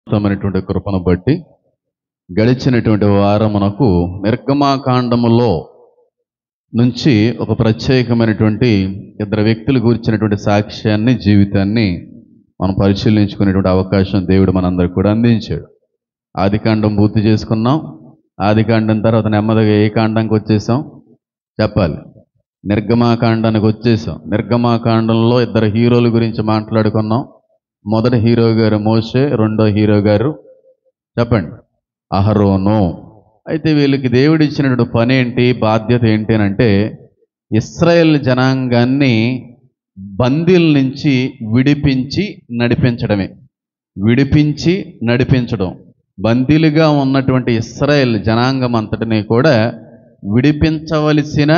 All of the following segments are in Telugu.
ఉన్నతమైనటువంటి కృపను బట్టి గడిచినటువంటి వారమునకు నిర్గమాకాండములో నుంచి ఒక ప్రత్యేకమైనటువంటి ఇద్దరు వ్యక్తులు గురించినటువంటి సాక్ష్యాన్ని జీవితాన్ని మనం పరిశీలించుకునేటువంటి అవకాశం దేవుడు మనందరికి కూడా అందించాడు ఆదికాండం పూర్తి చేసుకున్నాం ఆదికాండం తర్వాత నెమ్మదిగా ఏ కాండంకి వచ్చేసాం చెప్పాలి నిర్గమాకాండానికి వచ్చేసాం నిర్గమాకాండంలో ఇద్దరు హీరోల గురించి మాట్లాడుకున్నాం మొదటి హీరో గారు మోషే రెండో హీరో గారు చెప్పండి అహరోను అయితే వీళ్ళకి దేవుడు ఇచ్చినటువంటి పని ఏంటి బాధ్యత ఏంటి అని అంటే ఇస్రాయేల్ జనాంగాన్ని బందీల నుంచి విడిపించి నడిపించడమే విడిపించి నడిపించడం బందీలుగా ఉన్నటువంటి ఇస్రాయేల్ జనాంగం అంతటిని కూడా విడిపించవలసిన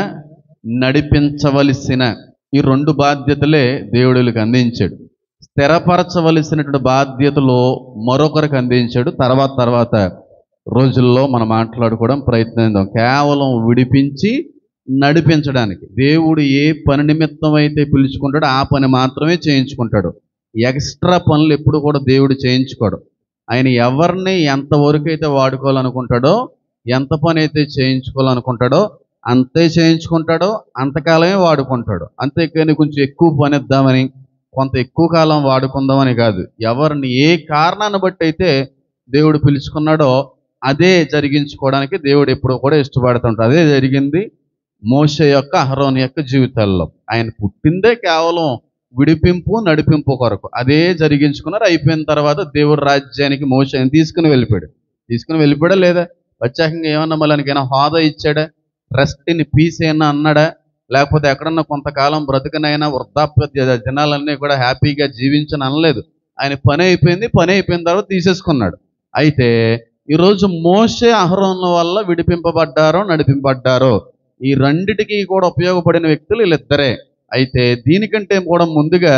నడిపించవలసిన ఈ రెండు బాధ్యతలే దేవుడులకు అందించాడు స్థిరపరచవలసినటువంటి బాధ్యతలు మరొకరికి అందించాడు తర్వాత తర్వాత రోజుల్లో మనం మాట్లాడుకోవడం ప్రయత్నిద్దాం కేవలం విడిపించి నడిపించడానికి దేవుడు ఏ పని నిమిత్తం అయితే పిలుచుకుంటాడో ఆ పని మాత్రమే చేయించుకుంటాడు ఎక్స్ట్రా పనులు ఎప్పుడు కూడా దేవుడు చేయించుకోడు ఆయన ఎవరిని ఎంతవరకు అయితే వాడుకోవాలనుకుంటాడో ఎంత పని అయితే చేయించుకోవాలనుకుంటాడో అంతే చేయించుకుంటాడో అంతకాలమే వాడుకుంటాడు అంతేకాని కొంచెం ఎక్కువ పని ఇద్దామని కొంత ఎక్కువ కాలం వాడుకుందామని కాదు ఎవరిని ఏ కారణాన్ని బట్టి అయితే దేవుడు పిలుచుకున్నాడో అదే జరిగించుకోవడానికి దేవుడు ఎప్పుడు కూడా ఇష్టపడుతుంటాడు అదే జరిగింది మోషే యొక్క అహరోన్ యొక్క జీవితాల్లో ఆయన పుట్టిందే కేవలం విడిపింపు నడిపింపు కొరకు అదే జరిగించుకున్నారు అయిపోయిన తర్వాత దేవుడు రాజ్యానికి మోషని తీసుకుని వెళ్ళిపోయాడు తీసుకుని వెళ్ళిపోయాడా లేదా ప్రత్యేకంగా ఏమన్నా మళ్ళీ ఆయనకైనా హోదా ఇచ్చాడా రెస్ట్ని పీస్ అయినా అన్నాడా లేకపోతే ఎక్కడన్నా కొంతకాలం బ్రతుకనైనా వృద్ధాప్య ది- దినాలన్నీ కూడా హ్యాపీగా జీవించని అనలేదు ఆయన పని అయిపోయింది పని అయిపోయిన తర్వాత తీసేసుకున్నాడు అయితే ఈరోజు మోసే అహరోన్ల వల్ల విడిపింపబడ్డారో నడిపింపబడ్డారో ఈ రెండిటికి కూడా ఉపయోగపడిన వ్యక్తులు వీళ్ళిద్దరే అయితే దీనికంటే కూడా ముందుగా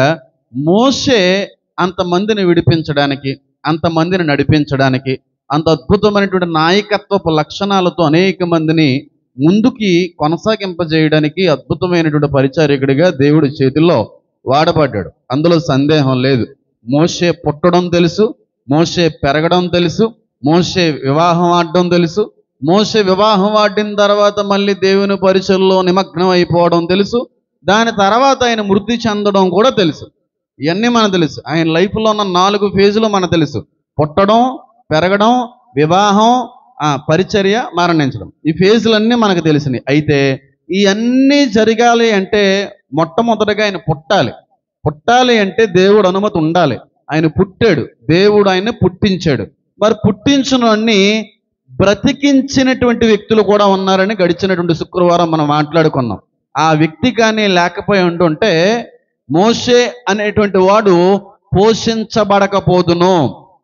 మోసే అంతమందిని విడిపించడానికి అంతమందిని నడిపించడానికి అంత అద్భుతమైనటువంటి నాయకత్వపు లక్షణాలతో అనేక మందిని ముందుకి కొనసాగింపజేయడానికి అద్భుతమైనటువంటి పరిచారకుడిగా దేవుడి చేతుల్లో వాడబడ్డాడు అందులో సందేహం లేదు మోసే పుట్టడం తెలుసు మోసే పెరగడం తెలుసు మోసే వివాహం ఆడడం తెలుసు మోసే వివాహం ఆడిన తర్వాత మళ్ళీ దేవుని పరిచయంలో నిమగ్నం అయిపోవడం తెలుసు దాని తర్వాత ఆయన మృతి చెందడం కూడా తెలుసు ఇవన్నీ మనకు తెలుసు ఆయన లైఫ్లో ఉన్న నాలుగు ఫేజులు మనకు తెలుసు పుట్టడం పెరగడం వివాహం ఆ, పరిచర్య మరణించడం ఈ ఫేజులన్నీ మనకు తెలిసినాయి అయితే ఇవన్నీ జరగాలి అంటే మొట్టమొదటిగా ఆయన పుట్టాలి పుట్టాలి అంటే దేవుడు అనుమతి ఉండాలి ఆయన పుట్టాడు దేవుడు ఆయన్ని పుట్టించాడు మరి పుట్టించినవన్నీ బ్రతికించినటువంటి వ్యక్తులు కూడా ఉన్నారని గడిచినటువంటి శుక్రవారం మనం మాట్లాడుకున్నాం ఆ వ్యక్తి కానీ లేకపోయి ఉంటుంటే మోషే అనేటువంటి వాడు పోషించబడకపోదును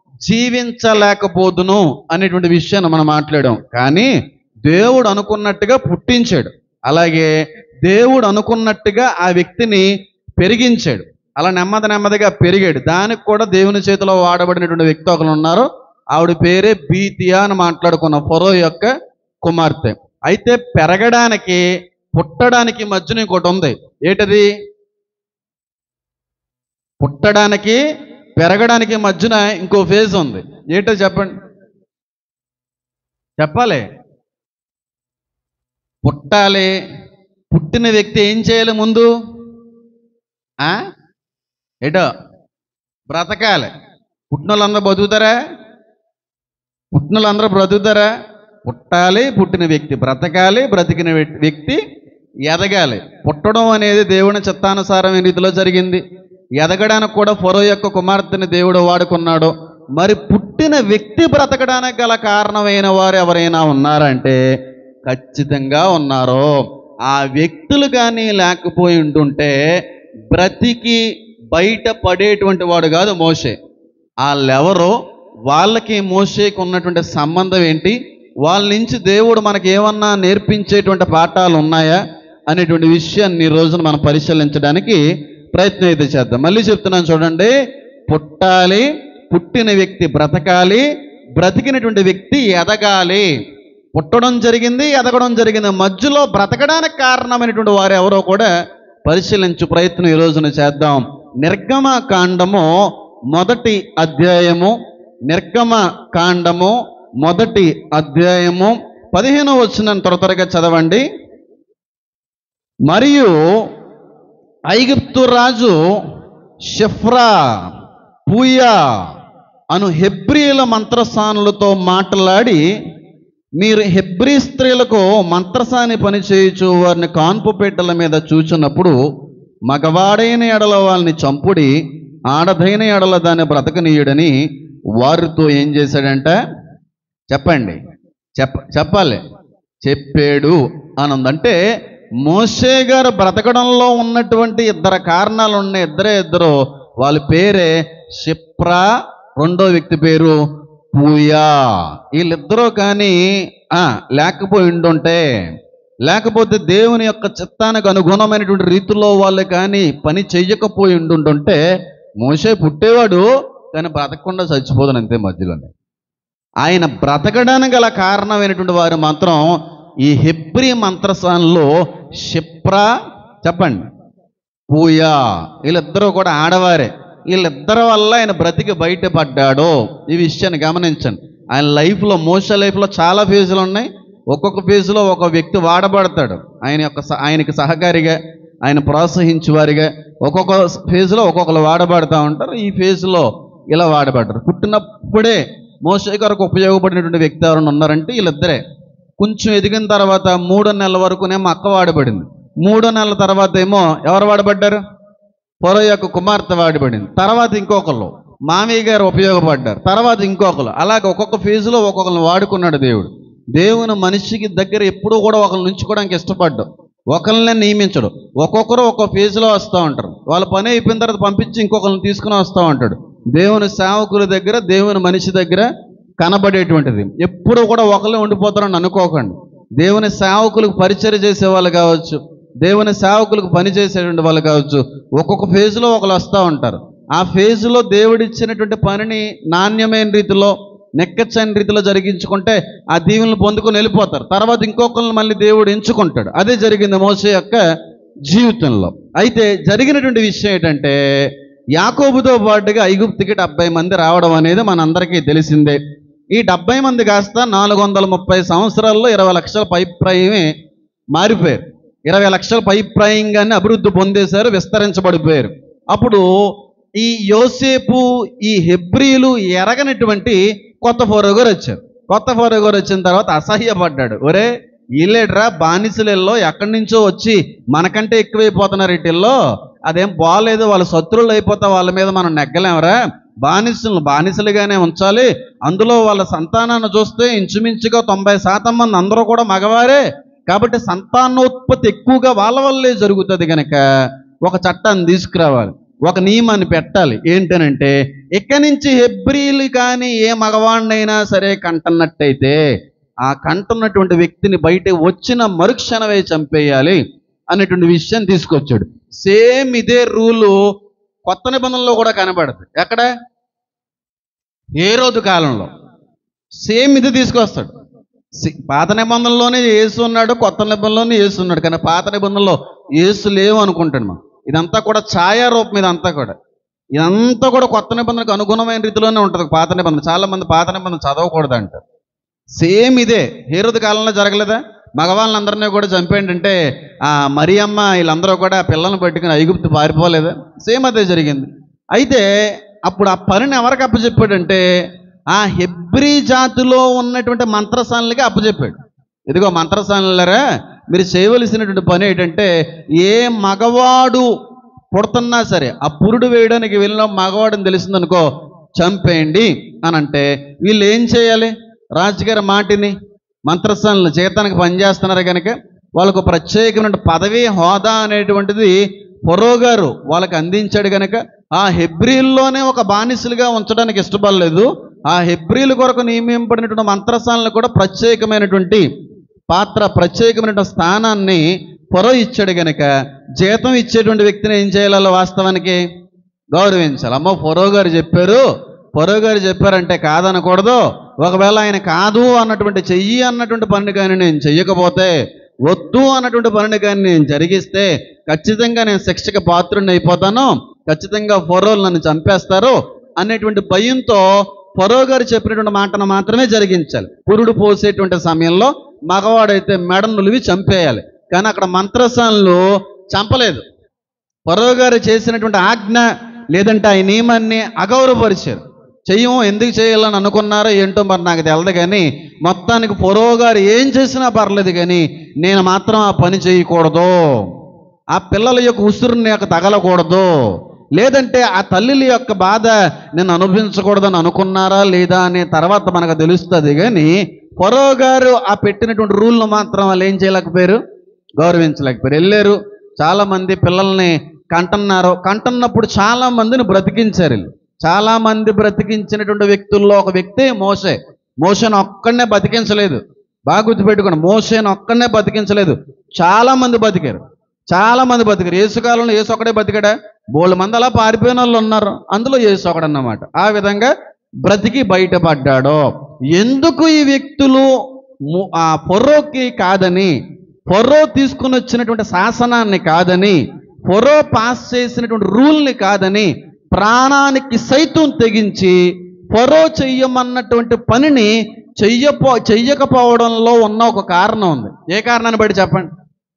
జీవించలేకపోదును అనేటువంటి విషయాన్ని మనం మాట్లాడాం కానీ దేవుడు అనుకున్నట్టుగా పుట్టించాడు అలాగే దేవుడు అనుకున్నట్టుగా ఆ వ్యక్తిని పెరిగించాడు అలా నెమ్మది నెమ్మదిగా పెరిగాడు దానికి కూడా దేవుని చేతిలో వాడబడినటువంటి వ్యక్తి ఒకరు ఉన్నారు ఆవిడ పేరే బీతియా అని మాట్లాడుకున్నాం ఫరో యొక్క కుమార్తె అయితే పెరగడానికి పుట్టడానికి మధ్యన ఇంకోటి ఉంది ఏంటది పుట్టడానికి పెరగడానికి మధ్యన ఇంకో ఫేజ్ ఉంది ఏంటో చెప్పండి చెప్పాలి పుట్టాలి పుట్టిన వ్యక్తి ఏం చేయాలి ముందు ఆ? ఏటో బ్రతకాలి పుట్టిన వాళ్ళందరూ బతుకుతారా పుట్టిన వాళ్ళందరూ బ్రతుకుతారా పుట్టాలి పుట్టిన వ్యక్తి బ్రతకాలి బ్రతికిన వ్యక్- వ్యక్తి ఎదగాలి పుట్టడం అనేది దేవుని చిత్తానుసారమైన రీతిలో జరిగింది ఎదగడానికి కూడా ఫరో యొక్క కుమార్తెని దేవుడు వాడుకున్నాడు మరి పుట్టిన వ్యక్తి బ్రతకడానికి గల కారణమైన వారు ఎవరైనా ఉన్నారంటే ఖచ్చితంగా ఉన్నారు ఆ వ్యక్తులు కానీ లేకపోయి ఉంటుంటే బ్రతికి బయట పడేటువంటి వాడు కాదు మోషే వాళ్ళెవరో వాళ్ళకి మోషేకి ఉన్నటువంటి సంబంధం ఏంటి వాళ్ళ నుంచి దేవుడు మనకి ఏమన్నా నేర్పించేటువంటి పాఠాలు ఉన్నాయా అనేటువంటి విషయాన్ని ఈ రోజున మనం పరిశీలించడానికి ప్రయత్నం అయితే చేద్దాం మళ్ళీ చెప్తున్నాను చూడండి పుట్టాలి పుట్టిన వ్యక్తి బ్రతకాలి బ్రతికినటువంటి వ్యక్తి ఎదగాలి పుట్టడం జరిగింది ఎదగడం జరిగింది మధ్యలో బ్రతకడానికి కారణమైనటువంటి వారు ఎవరో కూడా పరిశీలించు ప్రయత్నం ఈ రోజున చేద్దాం నిర్గమ కాండము మొదటి అధ్యాయము నిర్గమ కాండము మొదటి అధ్యాయము పదిహేను వచ్చిన త్వర త్వరగా చదవండి మరియు ఐగుప్తు రాజు షెఫ్రా పూయా అను హెబ్రియుల మంత్రసానులతో మాట్లాడి మీరు హెబ్రీ స్త్రీలకు మంత్రసాని పని చేయుచు వారిని కాన్పు పెట్టెల మీద చూచినప్పుడు మగవాడైన ఎడల వాళ్ళని చంపుడి ఆడదైన ఎడల దాన్ని బ్రతకనీయుడని వారితో ఏం చేశాడంట చెప్పండి చెప్ప చెప్పాలి చెప్పాడు అని ఉందంటే మోషే గారు బ్రతకడంలో ఉన్నటువంటి ఇద్దరు కారణాలు ఉన్నాయి ఇద్దరే ఇద్దరు వాళ్ళ పేరే షిప్రా రెండో వ్యక్తి పేరు పూయా వీళ్ళిద్దరూ కానీ ఆ, లేకపోయి ఉండుంటే లేకపోతే దేవుని యొక్క చిత్తానికి అనుగుణమైనటువంటి రీతిలో వాళ్ళు కానీ పని చెయ్యకపోయి ఉండుంటుంటే మోషే పుట్టేవాడు కానీ బ్రతకకుండా చచ్చిపోతాను అంతే మధ్యలోనే ఆయన బ్రతకడానికి గల కారణమైనటువంటి వారు మాత్రం ఈ హెబ్రి మంత్రసాన్లో షిప్రా చెప్పండి పూయా వీళ్ళిద్దరూ కూడా ఆడవారే వీళ్ళిద్దరి వల్ల ఆయన బ్రతికి బయటపడ్డాడు ఈ విషయాన్ని గమనించండి ఆయన లైఫ్లో మోస లైఫ్లో చాలా ఫేజులు ఉన్నాయి ఒక్కొక్క ఫేజ్లో ఒక వ్యక్తి వాడబడతాడు ఆయన యొక్క స- ఆయనకి సహకారిగా ఆయన ప్రోత్సహించేవారిగా ఒక్కొక్క ఫేజ్లో ఒక్కొక్కరు వాడబడతా ఉంటారు ఈ ఫేజ్లో ఇలా వాడబడ్డారు పుట్టినప్పుడే మోసే గారికి ఉపయోగపడినటువంటి వ్యక్తి ఎవరైనా ఉన్నారంటే వీళ్ళిద్దరే కొంచెం ఎదిగిన తర్వాత మూడో నెలల వరకునేమో అక్క వాడబడింది మూడో నెలల తర్వాత ఏమో ఎవరు వాడబడ్డారు పొర యొక్క కుమార్తె వాడబడింది తర్వాత ఇంకొకళ్ళు మామయ్య గారు ఉపయోగపడ్డారు తర్వాత ఇంకొకరు అలాగే ఒక్కొక్క ఫేజ్లో ఒక్కొక్కరిని వాడుకున్నాడు దేవుడు దేవుని మనిషికి దగ్గర ఎప్పుడూ కూడా ఒకరిని ఉంచుకోవడానికి ఇష్టపడ్డు ఒకరినే నియమించడు ఒక్కొక్కరు ఒక్కొక్క ఫేజ్లో వస్తూ ఉంటారు వాళ్ళ పని అయిపోయిన తర్వాత పంపించి ఇంకొకరిని తీసుకుని వస్తూ ఉంటాడు దేవుని సేవకుల దగ్గర దేవుని మనిషి దగ్గర కనబడేటువంటిది ఎప్పుడు కూడా ఒకళ్ళే ఉండిపోతారని అనుకోకండి దేవుని సేవకులకు పరిచయం చేసే వాళ్ళు కావచ్చు దేవుని సేవకులకు పని చేసేటువంటి వాళ్ళు కావచ్చు ఒక్కొక్క ఫేజ్లో ఒకరు వస్తూ ఉంటారు ఆ ఫేజ్లో దేవుడిచ్చినటువంటి పనిని నాణ్యమైన రీతిలో నెక్కచ్చని రీతిలో జరిగించుకుంటే ఆ దీవెనలు పొందుకొని వెళ్ళిపోతారు తర్వాత ఇంకొకరిని మళ్ళీ దేవుడు ఎంచుకుంటాడు అదే జరిగింది మోసే యొక్క జీవితంలో అయితే జరిగినటువంటి విషయం ఏంటంటే యాకోబుతో పాటుగా ఐగుప్తుకి డెబ్బై మంది రావడం అనేది మనందరికీ తెలిసిందే ఈ డెబ్బై మంది కాస్త నాలుగు వందల ముప్పై సంవత్సరాల్లో ఇరవై లక్షల పైప్రాయమే మారిపోయారు ఇరవై లక్షల పైప్రాయంగానే అభివృద్ధి పొందేశారు విస్తరించబడిపోయారు అప్పుడు ఈ యోసేపు ఈ హెబ్రీలు ఎరగనటువంటి కొత్త ఫోరో గారు వచ్చారు కొత్త ఫోరో గారు వచ్చిన తర్వాత అసహ్యపడ్డాడు ఒరే వీళ్ళేట్రా బానిసలలో ఎక్కడి నుంచో వచ్చి మనకంటే ఎక్కువైపోతున్నారు వీటిల్లో అదేం బాగాలేదు వాళ్ళ శత్రువులు అయిపోతా వాళ్ళ మీద మనం నెగ్గలేమరా బానిసలు బానిసలుగానే ఉంచాలి అందులో వాళ్ళ సంతానాన్ని చూస్తే ఇంచుమించుగా తొంభై శాతం మంది అందరూ కూడా మగవారే కాబట్టి సంతానోత్పత్తి ఎక్కువగా వాళ్ళ వల్లే జరుగుతుంది కనుక ఒక చట్టాన్ని తీసుకురావాలి ఒక నియమాన్ని పెట్టాలి ఏంటనంటే ఇక్కడి నుంచి హెబ్రీలు కానీ ఏ మగవాడినైనా సరే కంటన్నట్టయితే ఆ కంటున్నటువంటి వ్యక్తిని బయట వచ్చిన మరుక్షణమే చంపేయాలి అనేటువంటి విషయం తీసుకొచ్చాడు సేమ్ ఇదే రూలు కొత్త నిబంధనలో కూడా కనబడుతుంది ఎక్కడ ఏ రోజు కాలంలో సేమ్ ఇది తీసుకొస్తాడు సి- పాత నిబంధనలోనే యేసు ఉన్నాడు కొత్త నిబంధనలోనే యేసు ఉన్నాడు కానీ పాత నిబంధనలో యేసు లేవు అనుకుంటాడు మనం ఇదంతా కూడా ఛాయారూపం ఇదంతా కూడా ఇదంతా కూడా కొత్త నిబంధనకు అనుగుణమైన రీతిలోనే ఉంటుంది పాత నిబంధన చాలా మంది పాత నిబంధన చదవకూడదు అంటారు సేమ్ ఇదే హేరోదు కాలంలో జరగలేదా మగవాళ్ళందరినీ కూడా చంపేంటంటే ఆ మరియమ్మ వీళ్ళందరూ కూడా పిల్లల్ని పట్టుకుని ఐగుప్తు పారిపోలేదా సేమ్ అదే జరిగింది అయితే అప్పుడు ఆ పనిని ఎవరికి అప్పచెప్పాడంటే ఆ హెబ్రీ జాతిలో ఉన్నటువంటి మంత్రసానులకి అప్పచెప్పాడు ఇదిగో మంత్రసానులరా మీరు చేయవలసినటువంటి పని ఏంటంటే ఏ మగవాడు పుడుతున్నా సరే ఆ పురుడు వేయడానికి వెళ్ళిన మగవాడని తెలిసిందనుకో చంపేయండి అని అంటే వీళ్ళు ఏం చేయాలి రాజుగారి మాటిని మంత్రస్థానంలో జీతానికి పనిచేస్తున్నారు కనుక వాళ్ళకు ప్రత్యేకమైన పదవి హోదా అనేటువంటిది ఫొరో గారు వాళ్ళకి అందించాడు కనుక ఆ హెబ్రిల్లోనే ఒక బానిసలుగా ఉంచడానికి ఇష్టపడలేదు ఆ హెబ్రిల్ కొరకు నియమింపడినటువంటి మంత్రస్థానాలు కూడా ప్రత్యేకమైనటువంటి పాత్ర ప్రత్యేకమైనటువంటి స్థానాన్ని పొరవ ఇచ్చాడు గనక జీతం ఇచ్చేటువంటి వ్యక్తిని ఏం చేయాలి వాస్తవానికి గౌరవించాలి అమ్మ ఫొరో గారు చెప్పారు ఫొరో గారు చెప్పారంటే కాదనకూడదు ఒకవేళ ఆయన కాదు అన్నటువంటి చెయ్యి అన్నటువంటి పనిని కానీ నేను చెయ్యకపోతే వద్దు అన్నటువంటి పనిని కానీ నేను జరిగిస్తే ఖచ్చితంగా నేను శిక్షకు పాత్రుడిని అయిపోతాను ఖచ్చితంగా ఫోరోలు నన్ను చంపేస్తారు అనేటువంటి భయంతో ఫరో గారు చెప్పినటువంటి మాటను మాత్రమే జరిగించాలి పురుడు పోసేటువంటి సమయంలో మగవాడైతే మెడ నులివి చంపేయాలి కానీ అక్కడ మంత్రసాలను చంపలేదు ఫరో గారు చేసినటువంటి ఆజ్ఞ లేదంటే ఆ నియమాన్ని అగౌరవపరిచారు చెయ్యం ఎందుకు చేయాలని అనుకున్నారో ఏంటో మరి నాకు తెలదు కానీ మొత్తానికి ఫరో గారు ఏం చేసినా పర్లేదు కానీ నేను మాత్రం ఆ పని చేయకూడదు ఆ పిల్లల యొక్క ఉసురుని నాకు తగలకూడదు లేదంటే ఆ తల్లిల యొక్క బాధ నేను అనుభవించకూడదని అనుకున్నారా లేదా అనే తర్వాత మనకు తెలుస్తుంది కానీ ఫరో గారు ఆ పెట్టినటువంటి రూల్ను మాత్రం వాళ్ళు ఏం చేయలేకపోయారు గౌరవించలేకపోయారు వెళ్ళారు చాలా మంది పిల్లల్ని కంటున్నారు కంటున్నప్పుడు చాలా మందిని బ్రతికించారు వీళ్ళు. చాలా మంది బ్రతికించినటువంటి వ్యక్తుల్లో ఒక వ్యక్తి మోసే మోసను ఒక్కడనే బతికించలేదు బాగా గుర్తుపెట్టుకోండి మోసేను ఒక్కడనే బతికించలేదు చాలా మంది బతికారు చాలా మంది బతికారు ఏసుకాలంలో ఏసు ఒకడే బతికాడా బోళ్ళ మంది అలా పారిపోయిన వాళ్ళు ఉన్నారు అందులో ఏసు ఒకడన్నమాట ఆ విధంగా బ్రతికి బయటపడ్డాడు ఎందుకు ఈ వ్యక్తులు ము- ఆ పొర్రోకి కాదని పొర్రో తీసుకుని వచ్చినటువంటి శాసనాన్ని కాదని పొర్రో పాస్ చేసినటువంటి రూల్ని కాదని ప్రాణానికి సైతం తెగించి పొరో చెయ్యమన్నటువంటి పనిని చెయ్యపో చెయ్యకపోవడంలో ఉన్న ఒక కారణం ఉంది ఏ కారణాన్ని బట్టి చెప్పండి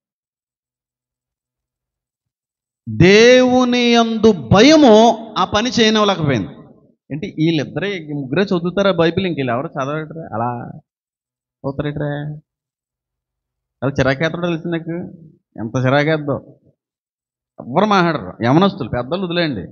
దేవుని యందు భయము ఆ పని చేయనివ్వలేకపోయింది ఏంటి వీళ్ళిద్దరే ఈ ముగ్గురే చదువుతారా బైబిల్ ఇంక వీళ్ళు ఎవరు చదవటరా అలా చదువుతారేట్రా అది చిరాకేస్తాడో తెలిసి నాకు ఎంత చిరాకేద్దో ఎవ్వరు మాట్లాడరు యమనస్తులు పెద్దలు వదిలేయండి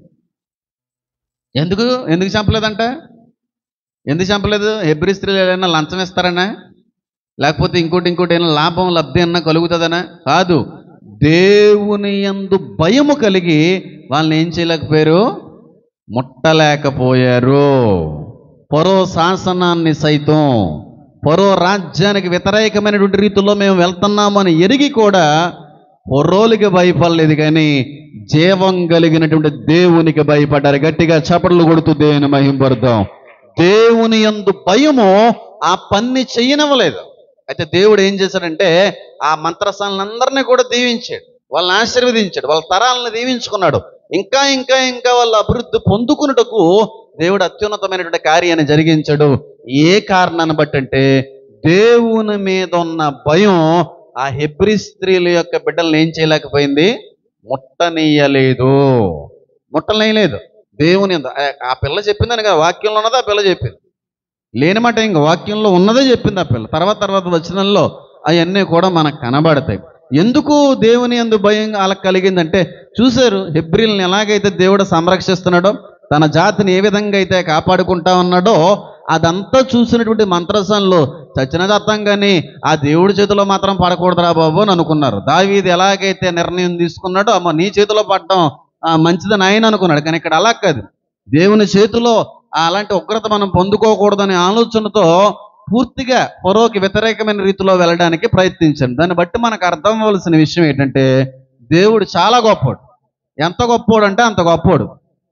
ఎందుకు ఎందుకు చంపలేదంట ఎందుకు చంపలేదు హెబ్రి స్త్రీలు ఏదైనా లంచం ఇస్తారనా లేకపోతే ఇంకోటి ఇంకోటి ఏమైనా లాభం లబ్ధి అన్నా కలుగుతుందనా కాదు దేవుని యందు భయము కలిగి వాళ్ళని ఏం చేయలేకపోయారు ముట్టలేకపోయారు పరో శాసనాన్ని సైతం పరో రాజ్యానికి వ్యతిరేకమైనటువంటి రీతిలో మేము వెళ్తున్నామని ఎరిగి కూడా పొర్రోలికి భయపడలేదు కానీ జీవం కలిగినటువంటి దేవునికి భయపడ్డారు గట్టిగా చపట్లు కొడుతూ దేవుని మహింపడతాం దేవుని యందు భయము ఆ పన్ని చెయ్యనివ్వలేదు అయితే దేవుడు ఏం చేశాడంటే ఆ మంత్రసాలందరినీ కూడా దీవించాడు వాళ్ళని ఆశీర్వదించాడు వాళ్ళ తరాలను దీవించుకున్నాడు ఇంకా ఇంకా ఇంకా వాళ్ళ అభివృద్ధి పొందుకున్నటకు దేవుడు అత్యున్నతమైనటువంటి కార్యాన్ని జరిగించాడు ఏ కారణాన్ని బట్టి అంటే దేవుని మీద ఉన్న భయం ఆ హెబ్రి స్త్రీల యొక్క బిడ్డల్ని ఏం చేయలేకపోయింది ముట్టనీయలేదు ముట్టనీయలేదు దేవుని యందు- ఆ- ఆ పిల్ల చెప్పిందని కదా వాక్యంలో ఉన్నది ఆ పిల్ల చెప్పింది లేని మాట ఇంక వాక్యంలో ఉన్నదే చెప్పింది ఆ పిల్ల తర్వాత తర్వాత వచనంలో అవన్నీ కూడా మనకు కనబడతాయి ఎందుకు దేవుని ఎందు భయం వాళ్ళకి కలిగిందంటే చూశారు హెబ్రిల్ని ఎలాగైతే దేవుడు సంరక్షిస్తున్నాడో తన జాతిని ఏ విధంగా అయితే కాపాడుకుంటా ఉన్నాడో అదంతా చూసినటువంటి మంత్రసంలో చచ్చిన దత్తం కానీ ఆ దేవుడి చేతిలో మాత్రం పడకూడదురా బాబు అని అనుకున్నారు దావీది ఎలాగైతే నిర్ణయం తీసుకున్నాడో అమ్మ నీ చేతిలో పడడం ఆ, మంచిదని ఆయన అనుకున్నాడు కానీ ఇక్కడ అలా కాదు దేవుని చేతిలో ఆ అలాంటి ఉగ్రత మనం పొందుకోకూడదనే ఆలోచనతో పూర్తిగా పొరోకి వ్యతిరేకమైన రీతిలో వెళ్ళడానికి ప్రయత్నించాను దాన్ని బట్టి మనకు అర్థం అవ్వాల్సిన విషయం ఏంటంటే దేవుడు చాలా గొప్పోడు ఎంత గొప్పోడు అంటే అంత గొప్పోడు